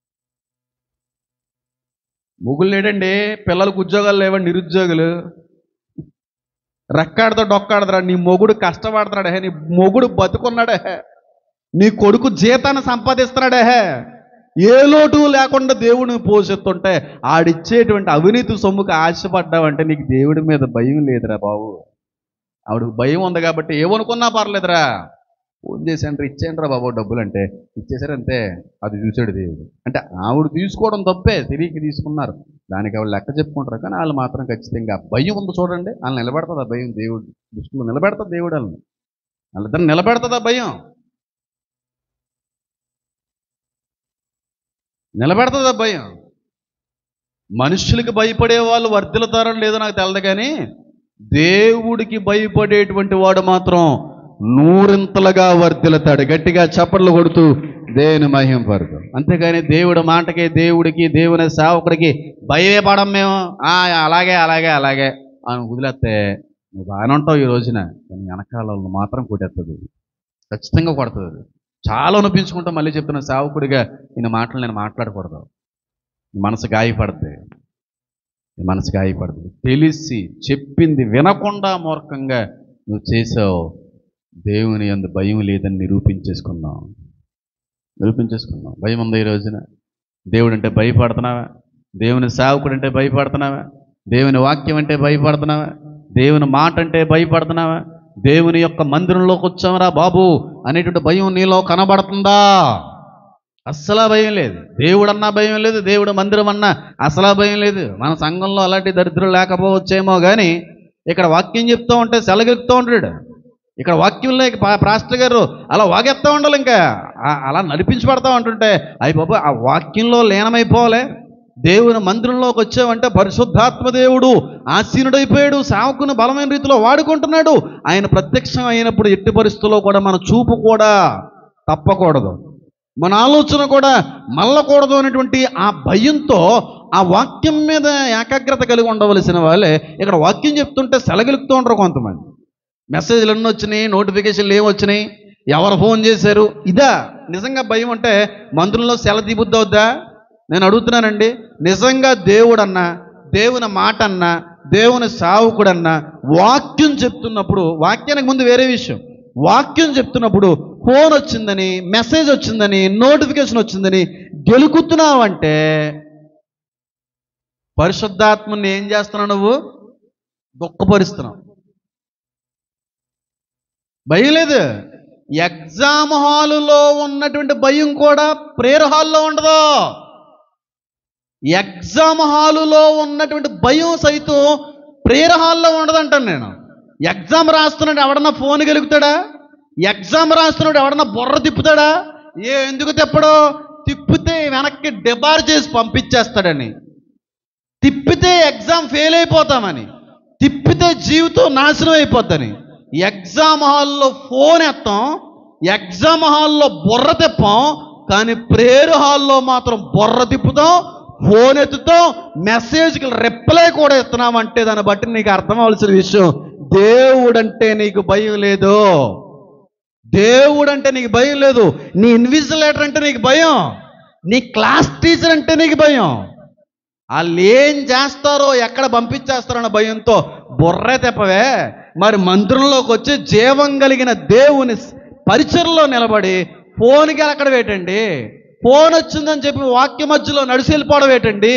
మొగులు లేడండి పిల్లలకు ఉద్యోగాలు లేవండి నిరుద్యోగులు రెక్కాడతో డొక్కాడదురా నీ మొగుడు కష్టపడుతున్నాడే నీ మొగుడు బతుకున్నాడే నీ కొడుకు జీతాన్ని సంపాదిస్తున్నాడే ఏ లోటు లేకుండా దేవుడిని పోషిస్తుంటే ఆడిచ్చేటువంటి అవినీతి సొమ్ముకి ఆశపడ్డావంటే నీకు దేవుడి మీద భయం లేదురా బాబు ఆవిడకు భయం ఉంది కాబట్టి ఏమనుకున్నా పర్లేదురా ఫోన్ చేసేంటారు ఇచ్చేయండిరా బాబు డబ్బులు అంటే ఇచ్చేసారంతే అది చూసాడు దేవుడు అంటే ఆవిడ తీసుకోవడం తప్పే తిరిగి తీసుకున్నారు దానికి ఆవిడ లెక్క చెప్పుకుంటారు కానీ వాళ్ళు మాత్రం ఖచ్చితంగా భయం ఉంది చూడండి వాళ్ళు నిలబెడుతుంది ఆ భయం దేవుడు దృష్టిలో నిలబెడుతుంది దేవుడు వాళ్ళని వాళ్ళిద్దరు నిలబెడుతుంది ఆ భయం నిలబెడుతుంది ఆ భయం మనుషులకి భయపడే వాళ్ళు వర్ధిల్తారో లేదో నాకు తెలదు కానీ దేవుడికి భయపడేటువంటి వాడు మాత్రం నూరింతలుగా వర్ధిల్తాడు గట్టిగా చప్పట్లు కొడుతూ దేవుని మహిం పరుగు అంతేగాని దేవుడి మాటకి దేవుడికి దేవుని సేవకుడికి భయమే పడం మేము "ఆ, అలాగే అలాగే అలాగే అని వదిలేస్తే నువ్వు బాగానే ఉంటావు ఈ రోజున కానీ వెనకాల వాళ్ళు మాత్రం కొట్టేస్తుంది ఖచ్చితంగా కొడుతుంది అది. చాలా అనిపించుకుంటాం మళ్ళీ చెప్తున్న సేవకుడిగా ఈయన మాటలు నేను మాట్లాడకూడదు నీ మనసు గాయపడుతుంది నీ మనసు గాయపడుతుంది తెలిసి చెప్పింది వినకుండా మూర్ఖంగా నువ్వు చేసావు దేవుని అందు భయం లేదని నిరూపించేసుకున్నావు నిరూపించేసుకున్నావు భయం ఉంది ఈ రోజున దేవుడు అంటే భయపడుతున్నావా దేవుని సేవకుడు అంటే భయపడుతున్నావా దేవుని వాక్యం అంటే భయపడుతున్నావా దేవుని మాట అంటే భయపడుతున్నావా దేవుని యొక్క మందిరంలోకి వచ్చామరా బాబు అనేటువంటి భయం నీలో కనబడుతుందా అస్సలా భయం లేదు దేవుడన్నా భయం లేదు దేవుడు మందిరం అన్నా అసలా భయం లేదు మన సంఘంలో అలాంటి దరిద్రం లేకపోవచ్చేమో కానీ ఇక్కడ వాక్యం చెప్తూ ఉంటే సెలగెలుపుతూ ఉంటాడు ఇక్కడ వాక్యంలో ఇక పా- పాస్టర్ గారు అలా వాగెత్తా ఉండాలి ఇంకా ఆ- అలా నడిపించబడతా ఉంటుంటే అయ్యి బాబు ఆ వాక్యంలో లీనమైపోవాలి దేవుని మందిరంలోకి వచ్చావంటే పరిశుద్ధాత్మ దేవుడు ఆసీనుడైపోయాడు సావకుని బలమైన రీతిలో వాడుకుంటున్నాడు ఆయన ప్రత్యక్షం అయినప్పుడు ఎట్టి పరిస్థితుల్లో కూడా మన చూపు కూడా తప్పకూడదు మన ఆలోచన కూడా మల్లకూడదు అనేటువంటి ఆ భయంతో ఆ వాక్యం మీద ఏకాగ్రత కలిగి ఉండవలసిన వాళ్ళే ఇక్కడ వాక్యం చెప్తుంటే సెలగలుపుతూ ఉంటారు కొంతమంది మెసేజ్లు ఎన్ని వచ్చినాయి నోటిఫికేషన్లు ఏమి వచ్చినాయి ఎవరు ఫోన్ చేశారు ఇదా నిజంగా భయం అంటే మందులలో సెల దిబుద్ది అవుద్దా నేను అడుగుతున్నానండి నిజంగా దేవుడన్నా దేవుని మాట అన్నా దేవుని సావుకుడన్నా వాక్యం చెప్తున్నప్పుడు వాక్యానికి ముందు వేరే విషయం వాక్యం చెప్తున్నప్పుడు ఫోన్ వచ్చిందని మెసేజ్ వచ్చిందని నోటిఫికేషన్ వచ్చిందని గెలుకుతున్నావంటే పరిశుద్ధాత్మని ఏం చేస్తున్నావు నువ్వు దుఃఖపరుస్తున్నావు భయం లేదు ఎగ్జామ్ హాలులో ఉన్నటువంటి భయం కూడా ప్రేయర్ హాల్లో ఉండదు ఎగ్జామ్ హాలులో ఉన్నటువంటి భయం సైతం ప్రేయర్ హాల్లో ఉండదంటాను నేను ఎగ్జామ్ రాస్తున్నాడు ఎవడన్నా ఫోన్ గెలుగుతాడా ఎగ్జామ్ రాస్తున్నాడు ఎవడన్నా బుర్ర తిప్పుతాడా ఏ ఎందుకు తిప్పడు తిప్పితే వెనక్కి డిబార్ చేసి పంపించేస్తాడని తిప్పితే ఎగ్జామ్ ఫెయిల్ అయిపోతామని తిప్పితే జీవితం నాశనం అయిపోద్దని ఎగ్జామ్ హాల్లో ఫోన్ ఎత్తాం ఎగ్జామ్ హాల్లో బుర్ర తిప్పాం కానీ ప్రేయర్ హాల్లో మాత్రం బుర్ర తిప్పుతాం ఫోన్ ఎత్తుతాం మెసేజ్కి రిప్లై కూడా ఇస్తున్నాం అంటే దాన్ని బట్టి నీకు అర్థం అవ్వాల్సిన విషయం దేవుడంటే నీకు భయం లేదు దేవుడు అంటే నీకు భయం లేదు నీ ఇన్విజిలేటర్ అంటే నీకు భయం నీ క్లాస్ టీచర్ అంటే నీకు భయం వాళ్ళు ఏం చేస్తారో ఎక్కడ పంపించేస్తారన్న భయంతో బుర్రే తెప్పవే మరి మందిరంలోకి వచ్చి జీవం కలిగిన దేవుని పరిచయలో నిలబడి ఫోన్కి అక్కడ పెట్టండి ఫోన్ వచ్చిందని చెప్పి వాక్య మధ్యలో నడిచి వెళ్ళిపోవడం ఏంటండి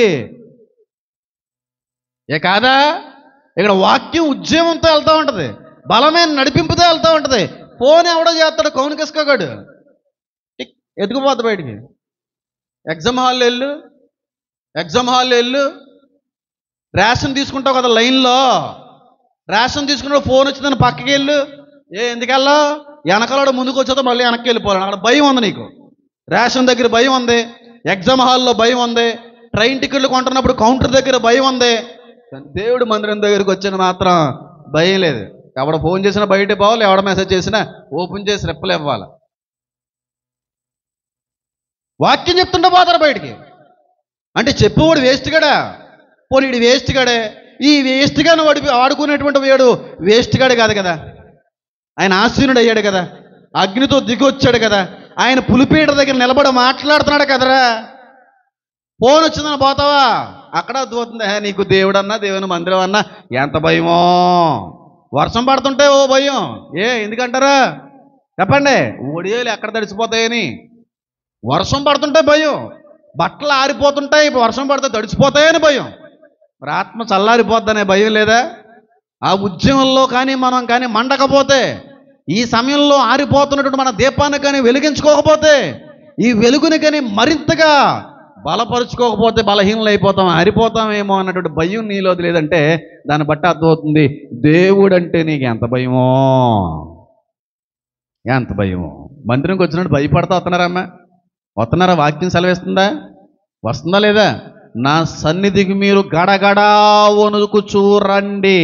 ఏ కాదా ఇక్కడ వాక్యం ఉద్యమంతో వెళ్తూ ఉంటుంది బలమైన నడిపింపుతో వెళ్తూ ఉంటుంది ఫోన్ ఎవడో చేస్తాడు కౌను కిసుకోగాడు టిక్ ఎత్తుకుపోద్ది బయటికి ఎగ్జామ్ హాల్ వెళ్ళు ఎగ్జామ్ హాల్ వెళ్ళు రేషన్ తీసుకుంటావు కదా లైన్లో రేషన్ తీసుకున్న ఫోన్ వచ్చిందని పక్కకి వెళ్ళు ఏ ఎందుకెళ్ళా వెనకాల ముందుకు వచ్చేదో మళ్ళీ వెనక్కి వెళ్ళిపోవాలి అక్కడ భయం ఉంది నీకు రేషన్ దగ్గర భయం ఉంది ఎగ్జామ్ హాల్లో భయం ఉంది ట్రైన్ టికెట్లు కొంటున్నప్పుడు కౌంటర్ దగ్గర భయం ఉంది కానీ దేవుడు మందిరం దగ్గరికి వచ్చిన మాత్రం భయం లేదు ఎవడ ఫోన్ చేసినా బయట పోవాలి ఎవడ మెసేజ్ చేసినా ఓపెన్ చేసి రిప్లై ఇవ్వాలి వాక్యం చెప్తుంటే పోతారు బయటికి అంటే చెప్పేవాడు వేస్ట్ గడా పోనీ వీడు వేస్ట్ గడే ఈ వేస్ట్ గాను వాడి ఆడుకునేటువంటి వాడు వేస్ట్ గాడే కాదు కదా ఆయన ఆశీనుడు అయ్యాడు కదా అగ్నితో దిగొచ్చాడు కదా ఆయన పులిపీట దగ్గర నిలబడి మాట్లాడుతున్నాడు కదరా ఫోన్ వచ్చిందని పోతావా అక్కడ అర్థమవుతుంది "హే, నీకు దేవుడు అన్నా దేవుని మందిరం అన్నా ఎంత భయమో వర్షం పడుతుంటే ఓ భయం ఏ ఎందుకంటారా చెప్పండి ఒడియాలు ఎక్కడ తడిసిపోతాయని వర్షం పడుతుంటే భయం బట్టలు ఆరిపోతుంటాయి వర్షం పడితే తడిసిపోతాయని భయం మరి ఆత్మ చల్లారిపోద్దనే భయం లేదా ఆ ఉద్యమంలో కానీ మనం కానీ మండకపోతే ఈ సమయంలో ఆరిపోతున్నటువంటి మన దీపాన్ని కానీ వెలిగించుకోకపోతే ఈ వెలుగుని కానీ మరింతగా బలపరుచుకోకపోతే బలహీనలు అయిపోతాం ఆరిపోతామేమో అన్నటువంటి భయం నీలో లేదంటే దాన్ని బట్టి అర్థమవుతుంది దేవుడు అంటే నీకు ఎంత భయమో ఎంత భయమో మందిరంకి వచ్చినట్టు భయపడతా వస్తున్నారమ్మా వస్తున్నారా వాక్యం సెలవిస్తుందా వస్తుందా లేదా నా సన్నిధికి మీరు గడగడా వణుకు చూరండి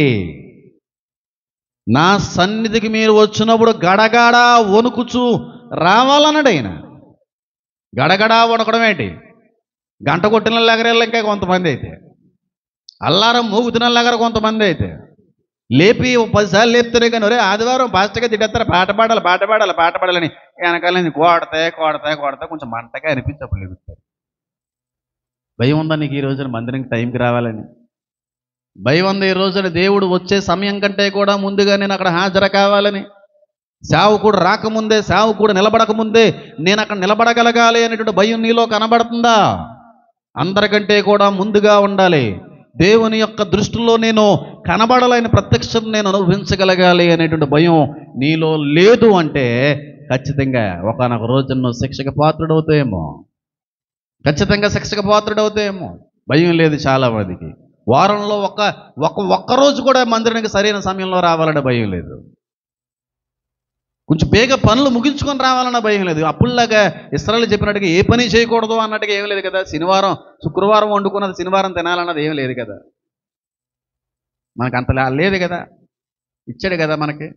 నా సన్నిధికి మీరు వచ్చినప్పుడు గడగడా వణుకుచూ రావాలన్నాడు ఆయన గడగడా వణకడం ఏంటి గంట కొట్టిన లెగరేళ్ళు ఇంకా కొంతమంది అయితే అల్లారం మూగుతున్న లెగర కొంతమంది అయితే లేపి ఓ పదిసార్లు లేపుతారే కానీ ఒరే ఆదివారం పాస్టర్గా తిట్టేస్తారు పాట పాడాలి పాట పాడాలి పాట పాడాలని వెనకాల నుంచి కోడతాయి కోడతాయి కోడతాయి కొంచెం మంటగా అనిపించి అప్పుడు లేపుతారు భయం ఉందా నీకు ఈ రోజున మందిరంకి టైంకి రావాలని భయం ఉంది ఈ రోజున దేవుడు వచ్చే సమయం కంటే కూడా ముందుగా నేను అక్కడ హాజరు కావాలని సేవకుడు రాకముందే సేవకుడు నిలబడకముందే నేను అక్కడ నిలబడగలగాలి అనేటువంటి భయం నీలో కనబడుతుందా అందరికంటే కూడా ముందుగా ఉండాలి దేవుని యొక్క దృష్టిలో నేను కనబడాలని ప్రత్యక్షం నేను అనుభవించగలగాలి అనేటువంటి భయం నీలో లేదు అంటే ఖచ్చితంగా ఒకనొక రోజు నువ్వు శిక్షకు పాత్రుడవుతాయేమో ఖచ్చితంగా శిక్షకు పాత్రుడవుతాయేమో భయం లేదు చాలా మందికి వారంలో ఒక ఒక ఒక్క రోజు కూడా మందిరానికి సరైన సమయంలో రావాలనే భయం లేదు కొంచెం బేగ పనులు ముగించుకొని రావాలన్న భయం లేదు అప్పుల్లాగా ఇస్రాయలు చెప్పినట్టుగా ఏ పని చేయకూడదు అన్నట్టుగా ఏం లేదు కదా శనివారం శుక్రవారం వండుకున్నది శనివారం తినాలన్నది ఏం లేదు కదా మనకు అంత లే- లేదు కదా ఇచ్చాడు కదా మనకి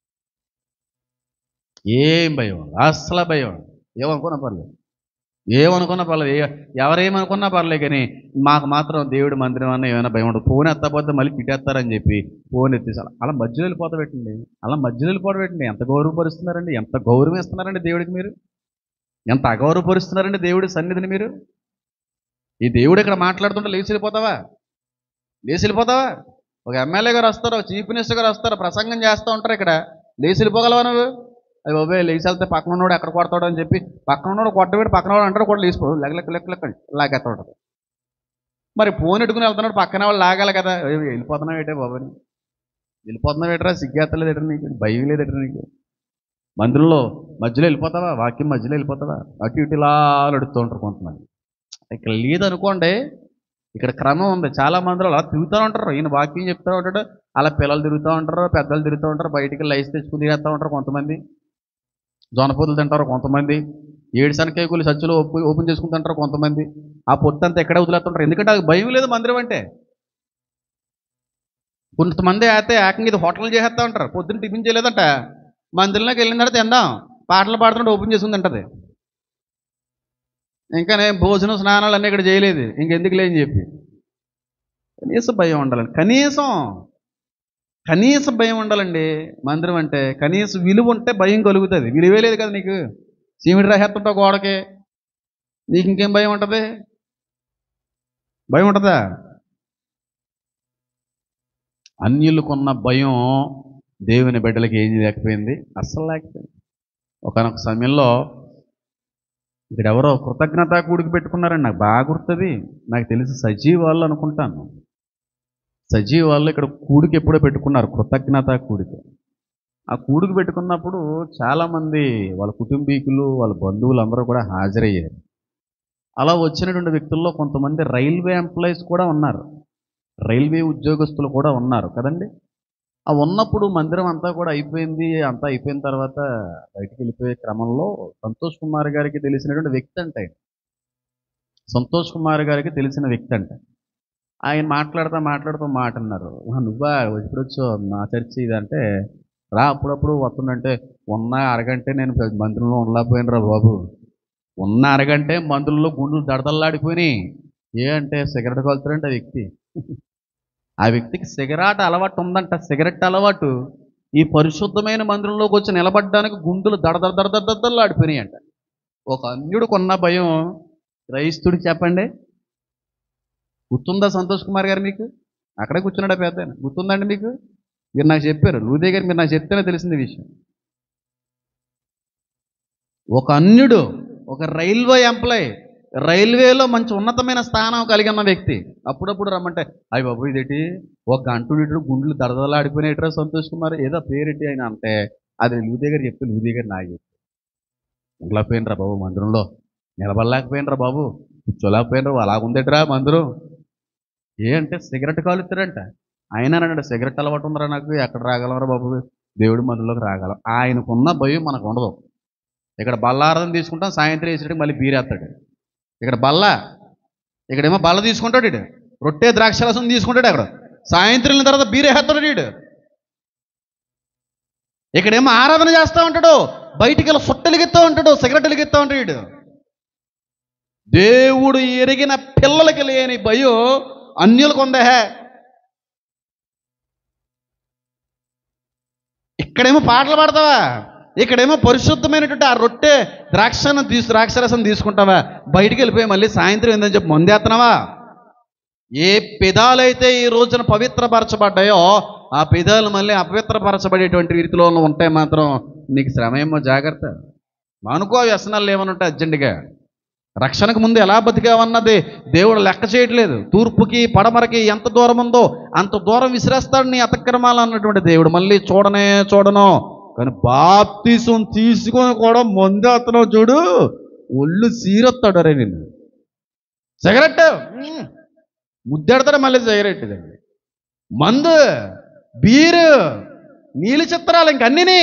ఏం భయం అస్సలు భయం ఏమనుకున్నా పర్లేదు ఏమనుకున్నా పర్లేదు ఏ- ఎవరేమనుకున్నా పర్లేదు కానీ మాకు మాత్రం దేవుడి మందిరం అన్న ఏమైనా భయం ఉండదు ఫోన్ ఎత్తకపోతే మళ్ళీ తిట్టేస్తారని చెప్పి ఫోన్ ఎత్తేసి అలా అలా మధ్యలో వెళ్ళిపోతా పెట్టండి అలా మధ్యలో వెళ్ళిపోవడం పెట్టండి ఎంత గౌరవపరుస్తున్నారండి ఎంత గౌరవం ఇస్తున్నారండి దేవుడికి మీరు ఎంత అగౌరవపరుస్తున్నారండి దేవుడి సన్నిధిని మీరు ఈ దేవుడు ఇక్కడ మాట్లాడుతుంటే లేచి వెళ్ళిపోతావా లేచి వెళ్ళిపోతావా ఒక ఎమ్మెల్యే గారు వస్తారు ఒక చీఫ్ మినిస్టర్ గారు వస్తారు ప్రసంగం చేస్తూ ఉంటారు ఇక్కడ లేచి వెళ్ళిపోగలవా నువ్వు అది బాబాయ్ లేచి వెళ్తే పక్కన ఉన్నోడు ఎక్కడ కొడతాడు అని చెప్పి పక్కన ఉన్నోడు కొట్టబెట్టి పక్కన వాడు అంటారు కూడా లేచిపో లెక్క లెక్క లెక్క లెక్క లాగేస్తా ఉంటుంది మరి ఫోన్ ఎట్టుకుని వెళ్తున్నాడు పక్కన వాళ్ళు లాగాలి కదా "ఏయ్, వెళ్ళిపోతున్నావు ఏంటే బాబాని వెళ్ళిపోతున్నావు ఏంటరా సిగ్గేత్తలేదు ఏంటరా నీకు భయం లేదు ఏంటరా నీకు మందిరంలో మధ్యలో వెళ్ళిపోతావా వాక్యం మధ్యలో వెళ్ళిపోతావా అటు ఇటు ఇలా నడుస్తూ ఉంటారు కొంతమంది ఇక్కడ లేదనుకోండి ఇక్కడ క్రమం ఉంది చాలా మందిలో అలా తిరుగుతూ ఉంటారు ఈయన వాక్యం చెప్తూ ఉంటాడు అలా పిల్లలు తిరుగుతూ ఉంటారు పెద్దలు తిరుగుతూ ఉంటారు బయటికి లైస్ తెచ్చుకుని తిరుగుతూ ఉంటారు కొంతమంది జొనపొదులు తింటారు కొంతమంది ఏడు శనకాయకులు సచ్చులు ఓపెన్ ఓపెన్ చేసుకుంటుంటారు కొంతమంది ఆ పొట్టంతా ఎక్కడ వదిలేస్తుంటారు ఎందుకంటే అది భయం లేదు మందిరం అంటే కొంతమంది అయితే ఏకంగా ఇది హోటల్ చేసేస్తా ఉంటారు పొద్దున్న టిఫిన్ చేయలేదంట మందిరంలోకి వెళ్ళిన తర్వాత తిందాం పాటలు పాడుతుంటే ఓపెన్ చేసుకుని తింటది ఇంకా నేను భోజనం స్నానాలు అన్నీ ఇక్కడ చేయలేదు ఇంకెందుకు లేని చెప్పి కనీసం భయం ఉండాలండి కనీసం కనీస భయం ఉండాలండి మందిరం అంటే కనీసం విలువ ఉంటే భయం కలుగుతుంది విలువే లేదు కదా నీకు చీమిడి రాహేస్తుంటావు గోడకి నీకు ఇంకేం భయం ఉంటుంది భయం ఉంటుందా అన్యులకున్న భయం దేవుని బిడ్డలకి ఏం లేకపోయింది అస్సలు లేకపోయింది ఒకనొక సమయంలో ఇక్కడ ఎవరో కృతజ్ఞత కూడికి పెట్టుకున్నారండి నాకు బాగా గుర్తుంది నాకు తెలిసి సజీవాళ్ళు అనుకుంటాను సజీవాళ్ళు ఇక్కడ కూడికి ఎప్పుడో పెట్టుకున్నారు కృతజ్ఞత కూడిక ఆ కూడికి పెట్టుకున్నప్పుడు చాలామంది వాళ్ళ కుటుంబీకులు వాళ్ళ బంధువులు అందరూ కూడా హాజరయ్యారు అలా వచ్చినటువంటి వ్యక్తుల్లో కొంతమంది రైల్వే ఎంప్లాయీస్ కూడా ఉన్నారు రైల్వే ఉద్యోగస్తులు కూడా ఉన్నారు కదండి ఆ ఉన్నప్పుడు మందిరం అంతా కూడా అయిపోయింది అంతా అయిపోయిన తర్వాత బయటికి వెళ్ళిపోయే క్రమంలో సంతోష్ కుమార్ గారికి తెలిసినటువంటి వ్యక్తి అంట ఆయన సంతోష్ కుమార్ గారికి తెలిసిన వ్యక్తి అంట ఆయన మాట్లాడుతూ మాట్లాడుతూ మాట అన్నారు "ఆ, నువ్వా ఎప్పుడు వచ్చావు మా చర్చి ఇదంటే రా అప్పుడప్పుడు వస్తుందంటే ఉన్న అరగంటే నేను మందిరంలో ఉండలేకపోయాను రా బాబు ఉన్న అరగంటే మందుల్లో గుండెలు దడదల్లాడిపోయినాయి ఏ అంటే సిగరెట్ కొలుతారంటే ఆ వ్యక్తి ఆ వ్యక్తికి సిగరెట్ అలవాటు ఉందంట సిగరెట్ అలవాటు ఈ పరిశుద్ధమైన మందిరంలోకి వచ్చి నిలబడడానికి గుండెలు దడదడ దడదడదలు ఆడిపోయినాయి అంట ఒక అన్యుడు కొన్న భయం క్రైస్తుడికి చెప్పండి గుర్తుందా సంతోష్ కుమార్ గారు మీకు అక్కడే కూర్చున్నాడా పెద్ద ఆయన. గుర్తుందండి మీకు మీరు నాకు చెప్పారు లూదే గారు మీరు నాకు చెప్తేనే తెలిసింది ఈ విషయం ఒక అన్యుడు ఒక రైల్వే ఎంప్లాయ్ రైల్వేలో మంచి ఉన్నతమైన స్థానం కలిగి ఉన్న వ్యక్తి అప్పుడప్పుడు రమ్మంటే అయ్యి బాబు ఇదేంటి ఒక గంట ఇటు గుండెలు దడదలాడిపోయినట్రా సంతోష్ కుమార్ ఏదో పేరెట్టి ఆయన అంటే అది లూదే గారు చెప్తే లూదే గారు నాకు చెప్పి ఉండలేకపోయినరా బాబు మందిరంలో నిలబడలేకపోయినరా బాబు కూర్చోలేకపోయినరా అలాగుందేట్రా మందిరం ఏ అంటే సిగరెట్ కాలుతారంట ఆయన అన్నాడు సిగరెట్ అలవాటు ఉందిరా నాకు ఎక్కడ రాగలరా బాబు దేవుడి మందులోకి రాగలం ఆయనకున్న భయం మనకు ఉండదు ఇక్కడ బల్లారదం తీసుకుంటాం సాయంత్రం వేసేటికి మళ్ళీ బీరేస్తాడు ఇక్కడ బల్ల ఇక్కడేమో బల్ల తీసుకుంటాడు ఇడు రొట్టె ద్రాక్షరసం తీసుకుంటాడు అక్కడ సాయంత్రం వెళ్ళిన తర్వాత బీరేస్తాడు ఇడు ఇక్కడేమో ఆరాధన చేస్తూ ఉంటాడు బయటికి వెళ్ళి సుట్టెలిగిస్తూ ఉంటాడు సిగరెట్ వెలిగిస్తూ ఉంటాడు వీడు దేవుడు ఎరిగిన పిల్లలకి లేని భయం అన్యులకు ఉందే ఇక్కడేమో పాటలు పాడతావా ఇక్కడేమో పరిశుద్ధమైనటువంటి ఆ రొట్టె ద్రాక్షను తీసు ద్రాక్షరసం తీసుకుంటావా బయటికి వెళ్ళిపోయి మళ్ళీ సాయంత్రం ఏందని చెప్పి మందేస్తున్నావా ఏ పెదాలైతే ఈ రోజున పవిత్రపరచబడ్డాయో ఆ పెదాలు మళ్ళీ అపవిత్రపరచబడేటువంటి రీతిలో ఉంటే మాత్రం నీకు శ్రమ ఏమో జాగ్రత్త మానుకో వ్యసనాలు ఏమని ఉంటాయి అర్జెంటుగా రక్షణకు ముందు ఎలా బతికావన్నది దేవుడు లెక్క చేయట్లేదు తూర్పుకి పడమరకి ఎంత దూరం ఉందో అంత దూరం విసిరేస్తాడు నీ అతక్రమాలు అన్నటువంటి దేవుడు మళ్ళీ చూడనే చూడను కానీ బాప్తీసం తీసుకొని కూడా ముందు అతను చూడు ఒళ్ళు సీరొస్తాడు రే నిన్ను సిగరెట్ మ్మ్. ముద్దెడతాడు మళ్ళీ సిగరెట్ ఇదండి మందు బీరు నీలి చిత్రాలు ఇంకన్నీ